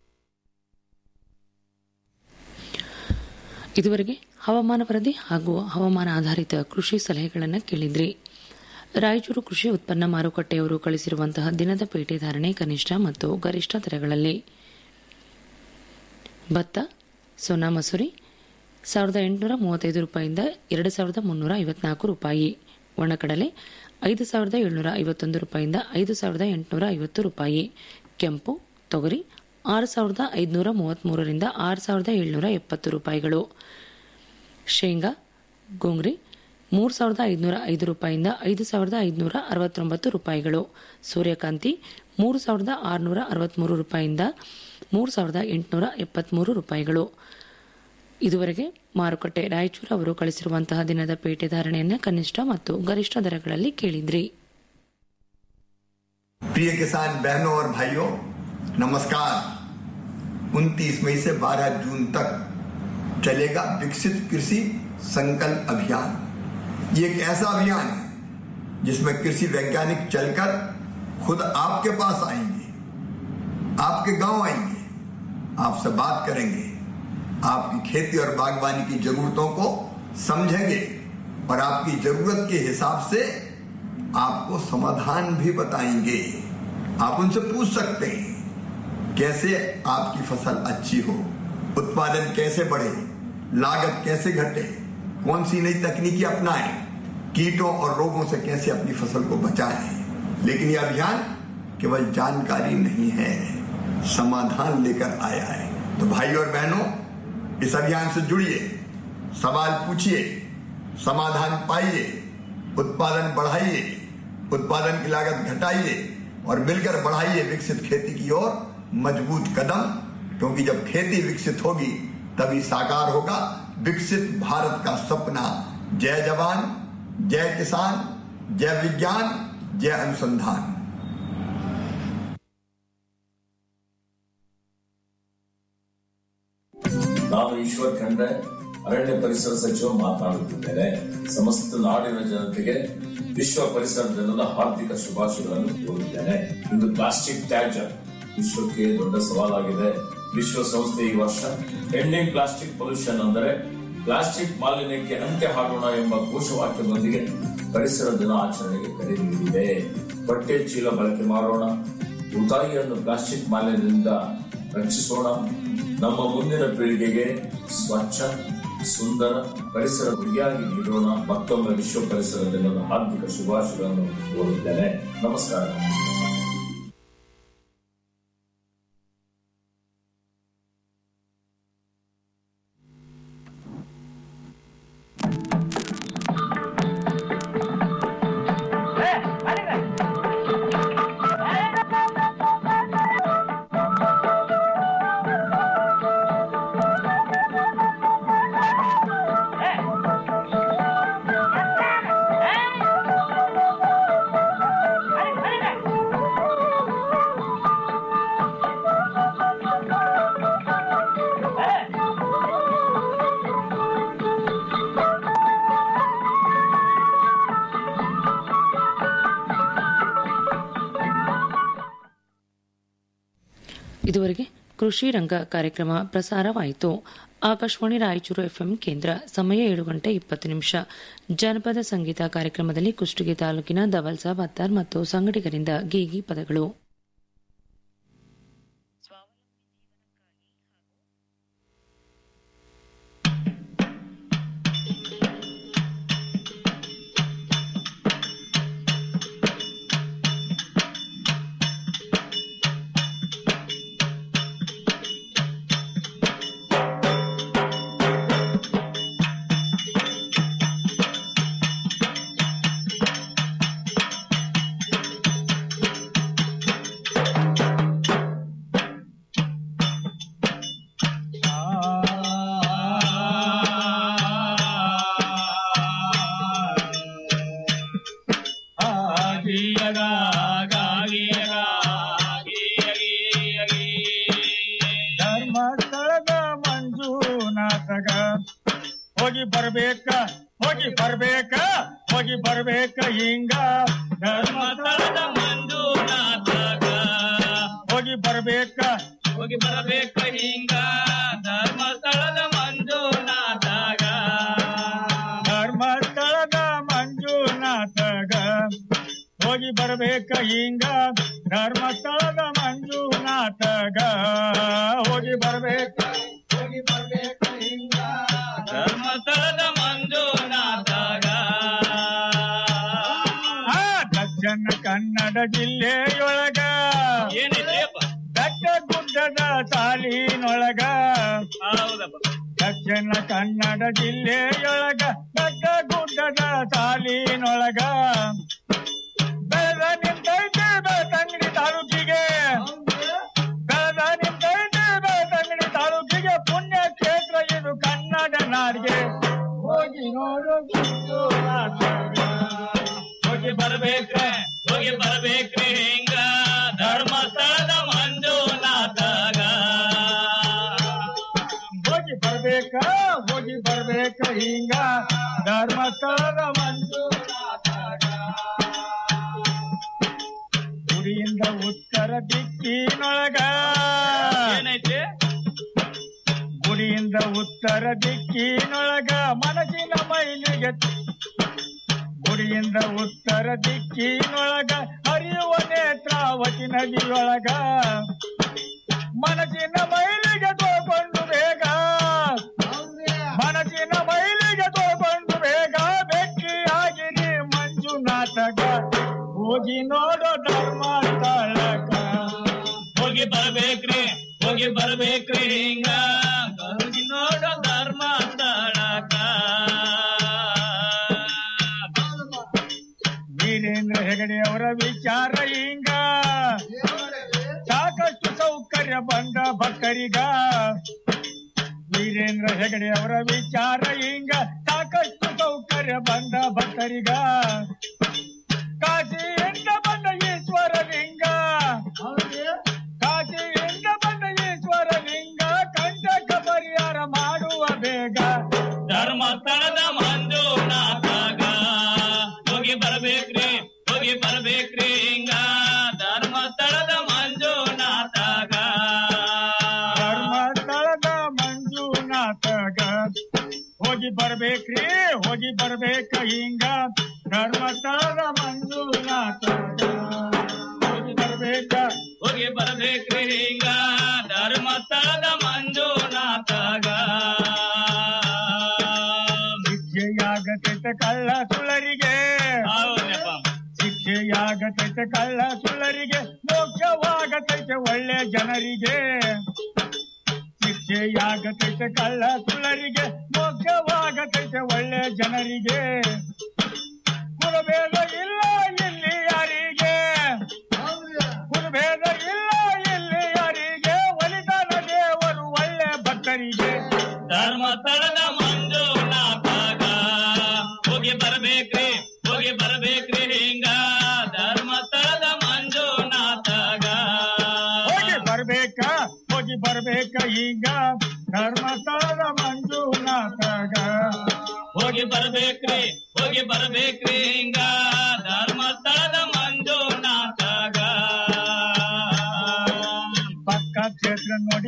ಇದುವರೆಗೆ ಹವಾಮಾನ ವರದಿ ಹಾಗೂ ಹವಾಮಾನ ಆಧಾರಿತ ಕೃಷಿ ಸಲಹೆಗಳನ್ನು ಕೇಳಿದ್ರಿ ರಾಯಚೂರು ಕೃಷಿ ಉತ್ಪನ್ನ ಮಾರುಕಟ್ಟೆಯವರು ಕಳಿಸಿರುವಂತಹ ದಿನದ ಪೇಟೆ ಧಾರಣೆ ಕನಿಷ್ಠ ಮತ್ತು ಗರಿಷ್ಠ ದರಗಳಲ್ಲಿ ಭತ್ತ ಸೋನಾ ಮಸೂರಿ ಸಾವಿರದ ಎಂಟುನೂರ ಮೂವತ್ತೈದು ರೂಪಾಯಿಯಿಂದ ಎರಡು ಸಾವಿರದ ಮುನ್ನೂರ ಐವತ್ನಾಲ್ಕು ರೂಪಾಯಿ ಒಣಕಡಲೆ ಐದು ಸಾವಿರದ ಏಳುನೂರ ಐವತ್ತೊಂದು ರೂಪಾಯಿಯಿಂದ ಐದು ಸಾವಿರದ ಎಂಟುನೂರ ಐವತ್ತು ರೂಪಾಯಿ ಕೆಂಪು ತೊಗರಿ ಆರು ಸಾವಿರದ ಐದುನೂರ ಮೂವತ್ತ್ಮೂರರಿಂದ ಆರು ಸಾವಿರದ ಏಳುನೂರ ಎಪ್ಪತ್ತು ರೂಪಾಯಿಗಳು ಶೇಂಗಾ ಗೋಂಗ್ರಿ ಮೂರು ಸಾವಿರದ ಐದುನೂರ ಐದು ರೂಪಾಯಿಯಿಂದ ಐದು ಸಾವಿರದ ಐದುನೂರ ಅರವತ್ತೊಂಬತ್ತು ರೂಪಾಯಿಗಳು ಸೂರ್ಯಕಾಂತಿ ಮೂರು ಸಾವಿರದ ಆರುನೂರ ಅರವತ್ತ್ಮೂರು ರೂಪಾಯಿಯಿಂದ ಮೂರು ಸಾವಿರದ ಎಂಟುನೂರ ಎಪ್ಪತ್ತ್ಮೂರು ರೂಪಾಯಿಗಳು ಇದುವರೆಗೆ ಮಾರುಕಟ್ಟೆ ರಾಯಚೂರು ಅವರು ಕಳಿಸಿರುವಂತಹ ದಿನದ ಪೇಟೆ ಧಾರಣೆಯನ್ನು ಕನಿಷ್ಠ ಮತ್ತು ಗರಿಷ್ಠ ದರಗಳಲ್ಲಿ ಕೇಳಿದ್ರಿ प्रिय किसान बहनों और भाइयों नमस्कार 29 मई से 12 जून तक चलेगा विकसित कृषि संकल्प अभियान ये एक ऐसा अभियान है जिसमें कृषि वैज्ञानिक चलकर खुद आपके पास आएंगे आपके गांव आएंगे आपसे बात करेंगे आपकी खेती और बागवानी की जरूरतों को समझेंगे और आपकी जरूरत के हिसाब से आपको समाधान भी बताएंगे आप उनसे पूछ सकते हैं कैसे आपकी फसल अच्छी हो उत्पादन कैसे बढ़े लागत कैसे घटे कौन सी नई तकनीकी अपनाएं कीटों और रोगों से कैसे अपनी फसल को बचाएं लेकिन यह अभियान केवल जानकारी नहीं है समाधान लेकर आया है तो भाई और बहनों इस अभियान से जुड़िए सवाल पूछिए समाधान पाइए उत्पादन बढ़ाइए उत्पादन की लागत घटाइए और मिलकर बढ़ाइए विकसित खेती की ओर मजबूत कदम क्योंकि जब खेती विकसित होगी तभी साकार होगा विकसित भारत का सपना जय जवान जय किसान जय विज्ञान जय अनुसंधान ನಾನು ಈಶ್ವರ್ ಖಂಡ್ರೆ ಅರಣ್ಯ ಪರಿಸರ ಸಚಿವ ಮಾತನಾಡುತ್ತಿದ್ದೇನೆ ಸಮಸ್ತ ನಾಡಿನ ಜನತೆಗೆ ವಿಶ್ವ ಪರಿಸರ ದಿನದ ಹಾರ್ದಿಕ ಶುಭಾಶಯಗಳನ್ನು ಕೋರುತ್ತೇನೆ ಇಂದು ಪ್ಲಾಸ್ಟಿಕ್ ತ್ಯಾಜ್ಯ ವಿಶ್ವಕ್ಕೆ ದೊಡ್ಡ ಸವಾಲಾಗಿದೆ ವಿಶ್ವಸಂಸ್ಥೆ ಈ ವರ್ಷ ಎಂಡಿಂಗ್ ಪ್ಲಾಸ್ಟಿಕ್ ಪೊಲ್ಯೂಷನ್ ಅಂದರೆ ಪ್ಲಾಸ್ಟಿಕ್ ಮಾಲಿನ್ಯಕ್ಕೆ ಅಂತ್ಯ ಹಾಡೋಣ ಎಂಬ ಘೋಷವಾಕ್ಯದೊಂದಿಗೆ ಪರಿಸರ ದಿನ ಆಚರಣೆಗೆ ಕರೆ ನೀಡಿದೆ ಬಟ್ಟೆ ಚೀಲ ಬಳಕೆ ಮಾಡೋಣ ಉದಾಯಿಯನ್ನು ಪ್ಲಾಸ್ಟಿಕ್ ಮಾಲಿನ್ಯದಿಂದ ರಕ್ಷಿಸೋಣ ನಮ್ಮ ಮುಂದಿನ ಪೀಳಿಗೆಗೆ ಸ್ವಚ್ಛ ಸುಂದರ ಪರಿಸರ ಗುರಿಯಾಗಿ ನೀಡೋಣ ಮತ್ತೊಮ್ಮೆ ವಿಶ್ವ ಪರಿಸರ ದಿನದ ಹಾರ್ದಿಕ ಶುಭಾಶಯಗಳನ್ನು ಕೋರುತ್ತೇನೆ ನಮಸ್ಕಾರ Hey! ಇದುವರೆಗೆ ಕೃಷಿ ರಂಗ ಕಾರ್ಯಕ್ರಮ ಪ್ರಸಾರವಾಯಿತು ಆಕಾಶವಾಣಿ ರಾಯಚೂರು ಎಫ್ಎಂ ಕೇಂದ್ರ ಸಮಯ ಏಳು ಗಂಟೆ ಇಪ್ಪತ್ತು ನಿಮಿಷ ಜನಪದ ಸಂಗೀತ ಕಾರ್ಯಕ್ರಮದಲ್ಲಿ ಕುಷ್ಟಗಿ ತಾಲೂಕಿನ ದವಲ್ಸಾ ಬತ್ತಾರ್ ಮತ್ತು ಸಂಗಡಿಗರಿಂದ ಗೀಗಿ ಪದಗಳು ಧರ್ಮಸ್ಥಳದ ಮಂಜುನಾಥಗ ಹೋಗಿ ಬರ್ಬೇಕ ಹೋಗಿ ಬರ್ಬೇಕ ಹೋಗಿ ಬರ್ಬೇಕ ಹಿಂಗ ಧರ್ಮಸ್ಥಳದ ಮಂಜುನಾಥಗ ಹೋಗಿ ಬರ್ಬೇಕ ಹೋಗಿ ಬರ್ಬೇಕ ಹಿಂಗ ಧರ್ಮಸ್ಥಳದ ಮಂಜುನಾಥಗ ಧರ್ಮಸ್ಥಳದ ಮಂಜುನಾಥಗ ಹೋಗಿ ಬರ್ಬೇಕ ಹಿಂಗ ಧರ್ಮಸ್ಥಳದ ಮಂಜುನಾಥಗ ಹೋಗಿ ಬರ್ಬೇಕ ಹೋಗಿ ಬರ್ಬೇಕ ಹಿಂಗ ಧರ್ಮಸ್ಥಳದ ಮಂಜುನಾಥಗ ಆ, ದಕ್ಷಿಣ ಕನ್ನಡ ಜಿಲ್ಲೆಯೊಳಗ ಏನಿದೆಯಪ್ಪ ಬೆಟ್ಟ ಗುಡ್ಡದ ಸಾಲಿನೊಳಗ ದಕ್ಷಿಣ ಕನ್ನಡ ಜಿಲ್ಲೆಯೊಳಗ ಬೆಟ್ಟ ಗುಡ್ಡದ ಸಾಲಿನೊಳಗ ಬೆಳೆದ ನಿಂತೈತೆ ಬೆಳ್ತಂಗಡಿ ತಾಲೂಕಿಗೆ ಬೆಳೆದ ನಿಂತೈತೆ ಬೆಳ್ತಂಗಡಿ ತಾಲೂಕಿಗೆ ಪುಣ್ಯ ಕ್ಷೇತ್ರ ಇದು ಕನ್ನಡ ನಾಡಿಗೆ ಹೋಗಿ ನೋಡು ಹೋಗಿ ಬರ್ಬೇಕ ಹೋಗಿ ಬರ್ಬೇಕ್ರಿ ಹಿಂಗ ಧರ್ಮಸ್ಥಳದ ಮಂಜುನಾಥಗ ಹೋಗಿ ಬರ್ಬೇಕ ಹೋಗಿ ಬರ್ಬೇಕ ಹಿಂಗ ಧರ್ಮಸ್ಥಳದ ಮಂಜುನಾಥಗ ಗುಡಿಯಿಂದ ಉತ್ತರ ದಿಕ್ಕಿನೊಳಗ ಏನೈತೆ ಗುಡಿಯಿಂದ ಉತ್ತರ ದಿಕ್ಕಿನೊಳಗ ಮನಸ್ಸಿನ ಮೈಲಿಗೆ ಗುಡಿಯಿಂದ ಉತ್ತರ ದಿಕ್ಕಿನೊಳಗ ಹರಿಯುವ ನೇತ್ರಾವತಿ ನದಿಯೊಳಗ ಮನಸ್ಸಿನ ಮೈಲಿಗೆ ತೋಕೊಂಡು ಬೇಗ ಮನಸ್ಸಿನ ಮೈಲಿಗೆ ತೋಕೊಂಡು ಬೇಗ ಬೆಕ್ಕಿಯಾಗಿರಿ ಮಂಜುನಾಥಗ ಹೋಗಿ ನೋಡೋ ಧರ್ಮಸ್ಥಳಕ ಹೋಗಿ ಬರ್ಬೇಕ್ರಿ ಹೋಗಿ ಬರ್ಬೇಕ್ರಿ ಹಿಂಗ ಹೋಗಿ ನೋಡೋ ಧರ್ಮಸ್ಥಳಕ ವೀರೇಂದ್ರ ಹೆಗಡೆ ಅವರ ವಿಚಾರ ಹಿಂಗ ಸಾಕಷ್ಟು ಸೌಕರ್ಯ ಬಂದ ಭಕ್ತರಿಗ ವೀರೇಂದ್ರ ಹೆಗಡೆ ಅವರ ವಿಚಾರ ಹಿಂಗ ಸಾಕಷ್ಟು ಸೌಕರ್ಯ ಬಂದ ಭಕ್ತರಿಗ ಕಾಶಿಯಿಂದ ಬಂದ ಈಶ್ವರ ಲಿಂಗ ಕಾಶಿಯಿಂದ ಬಂದ ಈಶ್ವರ ಲಿಂಗ ಕಂಟಕ ಪರಿಹಾರ ಮಾಡುವ ಬೇಗ ಧರ್ಮಸ್ಥಳದ ಮಂಜುನಾಥಗ ಹೋಗಿ ಬರ್ಬೇಕ್ರಿ ಹೋಗಿ ಬರ್ಬೇಕ್ರಿ ಹಿಂಗ ಧರ್ಮಸ್ಥಳದ ಮಂಜುನಾಥಗ ಧರ್ಮಸ್ಥಳದ ಮಂಜುನಾಥಗ ಹೋಗಿ ಬರ್ಬೇಕ್ರಿ ಹೋಗಿ ಬರ್ಬೇಕ ಹಿಂಗ ಧರ್ಮಸ್ಥಳದ ಮಂಜುನಾಥಗ ಹೋಗಿ ಬರ್ಬೇಕ ಹೋಗಿ ಬರ್ಬೇಕ್ರಿ ಹಿಂಗ ಧರ್ಮಸ್ಥಳದ ಮಂಜುನಾಥಗ ಶಿಕ್ಷೆಯಾಗತೈತೆ ಕಳ್ಳ ಸುಳರಿಗೆ ಶಿಕ್ಷೆಯಾಗತೈತೆ ಕಳ್ಳ ಸುಳ್ಳರಿಗೆ ಮೋಕ್ಷವಾಗತೈತೆ ಒಳ್ಳೆ ಜನರಿಗೆ ಶಿಕ್ಷೆಯಾಗತೈತೆ ಕಳ್ಳ ಸುಳ್ಳರಿಗೆ ಮೋಕ್ಷವಾಗತೈತೆ ಒಳ್ಳೆ ಜನರಿಗೆ ಕುಲಭೇದ ಇಲ್ಲ ಇಲ್ಲಿ ಯಾರಿಗೆ ಕುಲಭೇದ ಇಲ್ಲ ಇಲ್ಲಿ ಯಾರಿಗೆ ಒಲಿದಾನ ದೇವರು ಒಳ್ಳೆ ಭಕ್ತರಿಗೆ ಧರ್ಮಸ್ಥಳದ ಮಂಜುನಾಥಗ ಹೋಗಿ ಬರ್ಬೇಕ್ರಿ ಹೋಗಿ ಬರ್ಬೇಕ್ರಿ ಹಿಂಗ ಧರ್ಮಸ್ಥಳದ ಮಂಜುನಾಥಗ ಹೋಗಿ ಬರ್ಬೇಕ ಹೋಗಿ ಬರ್ಬೇಕ ಈಗ ಧರ್ಮಸ್ಥಳದ ಮಂಜುನಾಥಗ ಹೋಗಿ ಬರ್ಬೇಕ್ರಿ ಹೋಗಿ ಬರ್ಬೇಕ್ರಿ ಹಿಂಗ ಧರ್ಮಸ್ಥಳದ ಮಂಜುನಾಥಗ ಪಕ್ಕ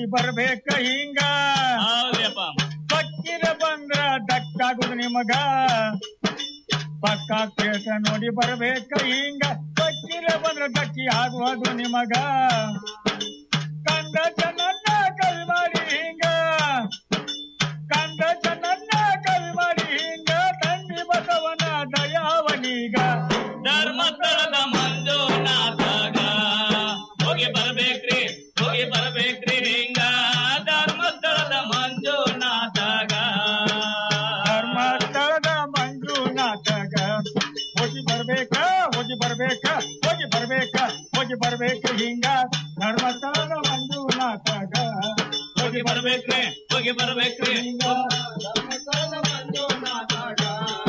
ಬರ್ಬೇಕ ಹಿಂಗ ಪಕ್ಕಿರ ಬಂದ್ರ ದಕ್ಕಾಗುದು ನಿಮಗ ಪಕ್ಕ ಕೇಳ್ತ ನೋಡಿ ಬರ್ಬೇಕ ಹಿಂಗ ಪಕ್ಕಿರ ಬಂದ್ರ ದಕ್ಕಿ ಆಗುವುದು ನಿಮಗ ಕಂದ ಜನನ್ನ ಕವಿ ಮಾಡಿ ಹಿಂಗ ಕಂದ ಜನನ್ನ ಕವಿ ಮಾಡಿ ಹಿಂಗ ತಂದಿ ಬಸವನ ದಯಾವನೀಗ ಧರ್ಮಸ್ಥಳದ ಮಂಜುನಾಥಗ ಹೋಗಿ ಬರ್ಬೇಕ್ರಿ ಹೋಗಿ ಬರ್ಬೇಕ್ರಿ ಹಿಂಗ ಧರ್ಮಸ್ಥಳದ ಮಂಜುನಾಥಗ ಧರ್ಮಸ್ಥಳದ ಮಂಜುನಾಥಗ ಹೋಗಿ ಬರ್ಬೇಕ ಹೋಗಿ ಬರ್ಬೇಕ ಹೋಗಿ ಬರ್ಬೇಕ ಹೋಗಿ ಬರ್ಬೇಕ ಹಿಂಗ ಧರ್ಮಸ್ಥಳದ ಮಂಜುನಾಥಗ ಹೋಗಿ ಬರ್ಬೇಕ್ರಿ ಹೋಗಿ ಬರ್ಬೇಕ್ರಿ ಹಿಂಗ ಧರ್ಮಸ್ಥಳದ ಮಂಜುನಾಥಗ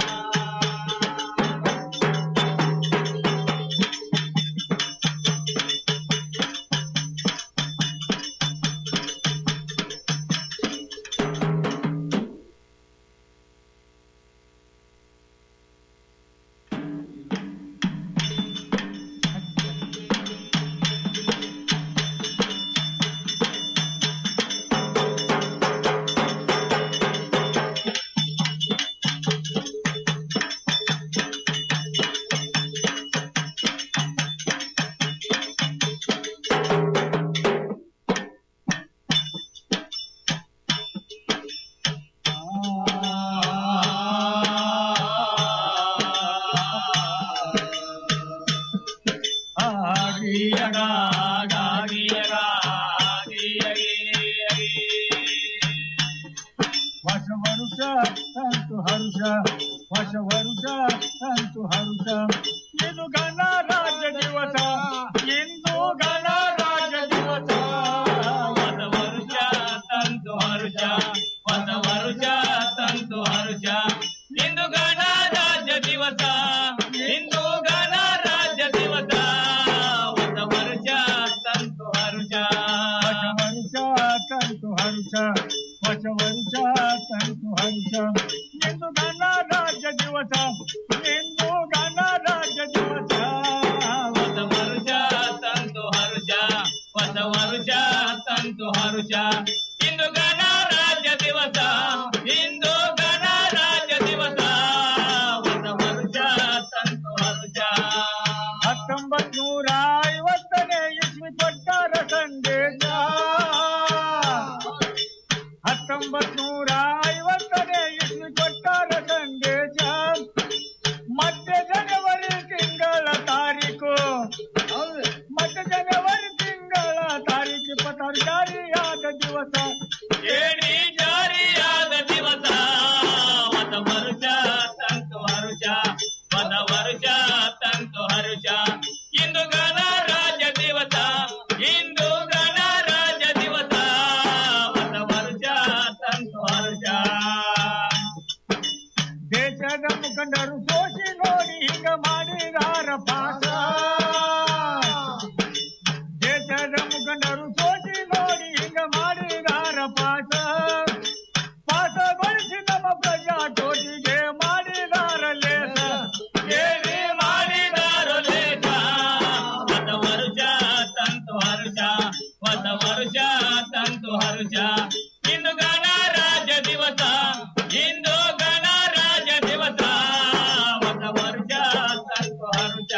ಆಗಿಯಗ ಆಗಿಯಗ ಹೊಸ ವರುಷ ಸಂತು ಹರುಷ ಹೊಸ ವರುಷ ಸಂತು ಹರುಷ ಇದು ಗಣರಾಜ್ಯ ದಿವಸ ಇಂದು ಗಣರಾಜ್ಯ ದಿವಸ ಹೊಸ ವರುಷ ತಂತು ಹರುಷ ಹೊಸ ವರುಷ ತಂತು ಹರುಷ ಇಂದು ಗಣರಾಜ್ಯ ದಿವಸ ಇಂದು ಗಣರಾಜ್ಯ ದಿವಸ ಹೊಸ ವರುಷ ತಂತು ಹರುಷ ಹೊಸ ವರುಷ ತಂತು ಹರುಷ ಹೊಸ ವರುಷ ತಂತು ಹರುಷ ಇಂದು ಗಣರಾಜ್ಯ ದಿವಸ ಇಂದು ಗಣರಾಜ್ಯ ದಿವಸ ಹೊಸ ವರುಷ ತಂತು ಹರುಷ ಹೊಸ ವರುಷ ತಂತು ಹರುಷ ಇಂದು ಗಣರಾಜ್ಯ ದಿವಸ ಇಂದು ಗಣರಾಜ್ಯ ದಿವಸ ಹೊಸ ವರುಷ ತಂತು ಹರುಷ ಹತ್ತೊಂಬತ್ ನೂರ ಐವತ್ತನೇ ಇಸ್ವಿ ಕೊಟ್ಟಾರ ಸಂದೇಶ ಹತ್ತೊಂಬತ್ ನೂರ ಐವತ್ತನೇ ಇಸ್ವಿ ಕೊಟ್ಟಾರ ಸಂದೇಶ ಮತ್ತೆ ಜನವರಿ ತಿಂಗಳ ತಾರೀಕು ಮತ್ತೆ ಜನವರಿ ತಿಂಗಳ ತಾರೀಕು ಇಪ್ಪತ್ತಾರು ಜಾರಿಯಾದ ದಿವಸ ಏಡಿ ಜಾರಿಯಾದ ದಿವಸ ಹೊಸ ವರುಷ ತಂತು ಹರುಷ ಹೊಸ ವರುಷ ತಂತು ಹರುಷ ಇಂದು ಗಣರಾಜ್ಯ ದಿವಸ ಇಂದು ಗಣರಾಜ್ಯ ದಿವಸ ಹೊಸ ವರುಷ ತಂತು ಹರುಷ ದೇಶದ ಮುಖಂಡರು ಸೋಸಿ ನೋಡಿ ಹಿಂಗ ಮಾಡಿದಾರ ಪಾಠ ದೇಶದ ಮುಖಂಡರು ಸೋಸಿ ನೋಡಿ ಹಿಂಗ ಮಾಡಿದಾರ ಪಾಠ ಪಾಠಗೊಳಿಸಿ ನಮ್ಮ ಪ್ರಜಾಕೋಟಿಗೆ ಮಾಡಿದಾರ ಲೇಸ ಕೇಳಿ ಮಾಡಿದಾರು ಲೇಖ ಹೊಸ ವರುಷ ತಂತು ಹರುಷ ಹೊಸ ವರುಷ ತಂತು ಹರುಷ ಇಂದು ಗಣರಾಜ್ಯ ದಿವಸ ಇಂದು ಗಣರಾಜ್ಯ ದಿವಸ ಹೊಸ ವರುಷ ತಂತು ಹರುಷ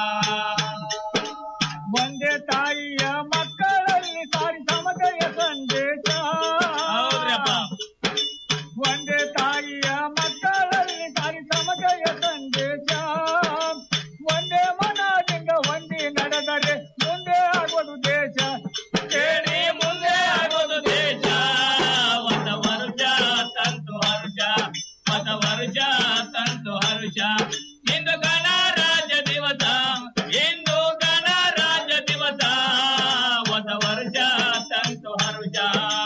ಒಂದೇ ತಾಯಿಯ ಮಕ್ಕಳಲ್ಲಿ ಸಾರಿ ಸಮತೆಯ ಸಂದೇಶ ಹೌದ್ರಪ್ಪ ಒಂದೇ ತಾಯಿಯ ಮಕ್ಕಳಲ್ಲಿ ಸಾರಿ ಸಮತೆಯ ಸಂದೇಶ ಒಂದೇ ಮನದಿಂದ ಒಂದೇ ನಡೆದರೆ ಮುಂದೆ ಆಗೋದು ದೇಶ ಕೇಳಿ ಮುಂದೆ ಆಗೋದು ದೇಶ ಹೊಸ ವರುಷ ತಂತು ಹರುಷ ಹೊಸ ವರುಷ ತಂತು ಹರುಷ ಇಂದು ಗಣರಾಜ್ಯ ದಿವಸ ಇಂದು ಗಣರಾಜ್ಯ ದಿವಸ ಹೊಸ ವರುಷ ತಂತು ಹರುಷ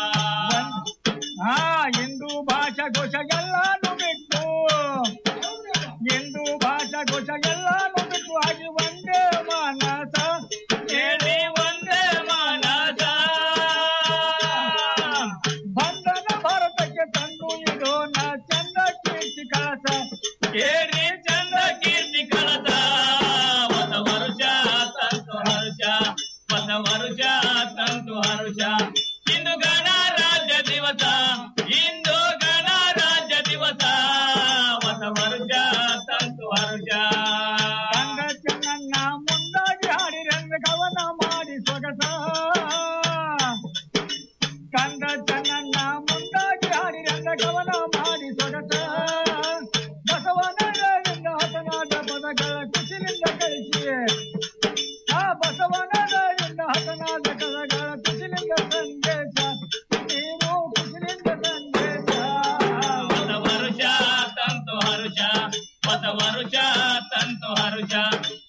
ಹಾ ಹಿಂದೂ ಭಾಷಾ ಘೋಷ ಎಲ್ಲಾನು ಬಿಟ್ಟು ಹಿಂದೂ ಭಾಷಾ ಘೋಷ ಎಲ್ಲಾನು ಬಿಟ್ಟು ಆಗಿ ಒಂದೇ ಮಾನಸ ಕೇಳಿ ಒಂದೇ ಮಾನಸ ಬಂಧನ ಭಾರತಕ್ಕೆ ತಂದು ಇಡೋಣ ಚಂದ ಕೀರ್ತಿ ಕಳಸ ಕೇಳಿ ಚಂದ ಕೀರ್ತಿ ಕಳಸ ಹೊಸ ವರುಷ ತಂತು ಹರುಷ ಹೊಸ ವರುಷ ತಂತು ಹರುಷ ಇಂದು ಗಣ ಹೊಸ ವರುಷ ತಂತು ಹರುಷ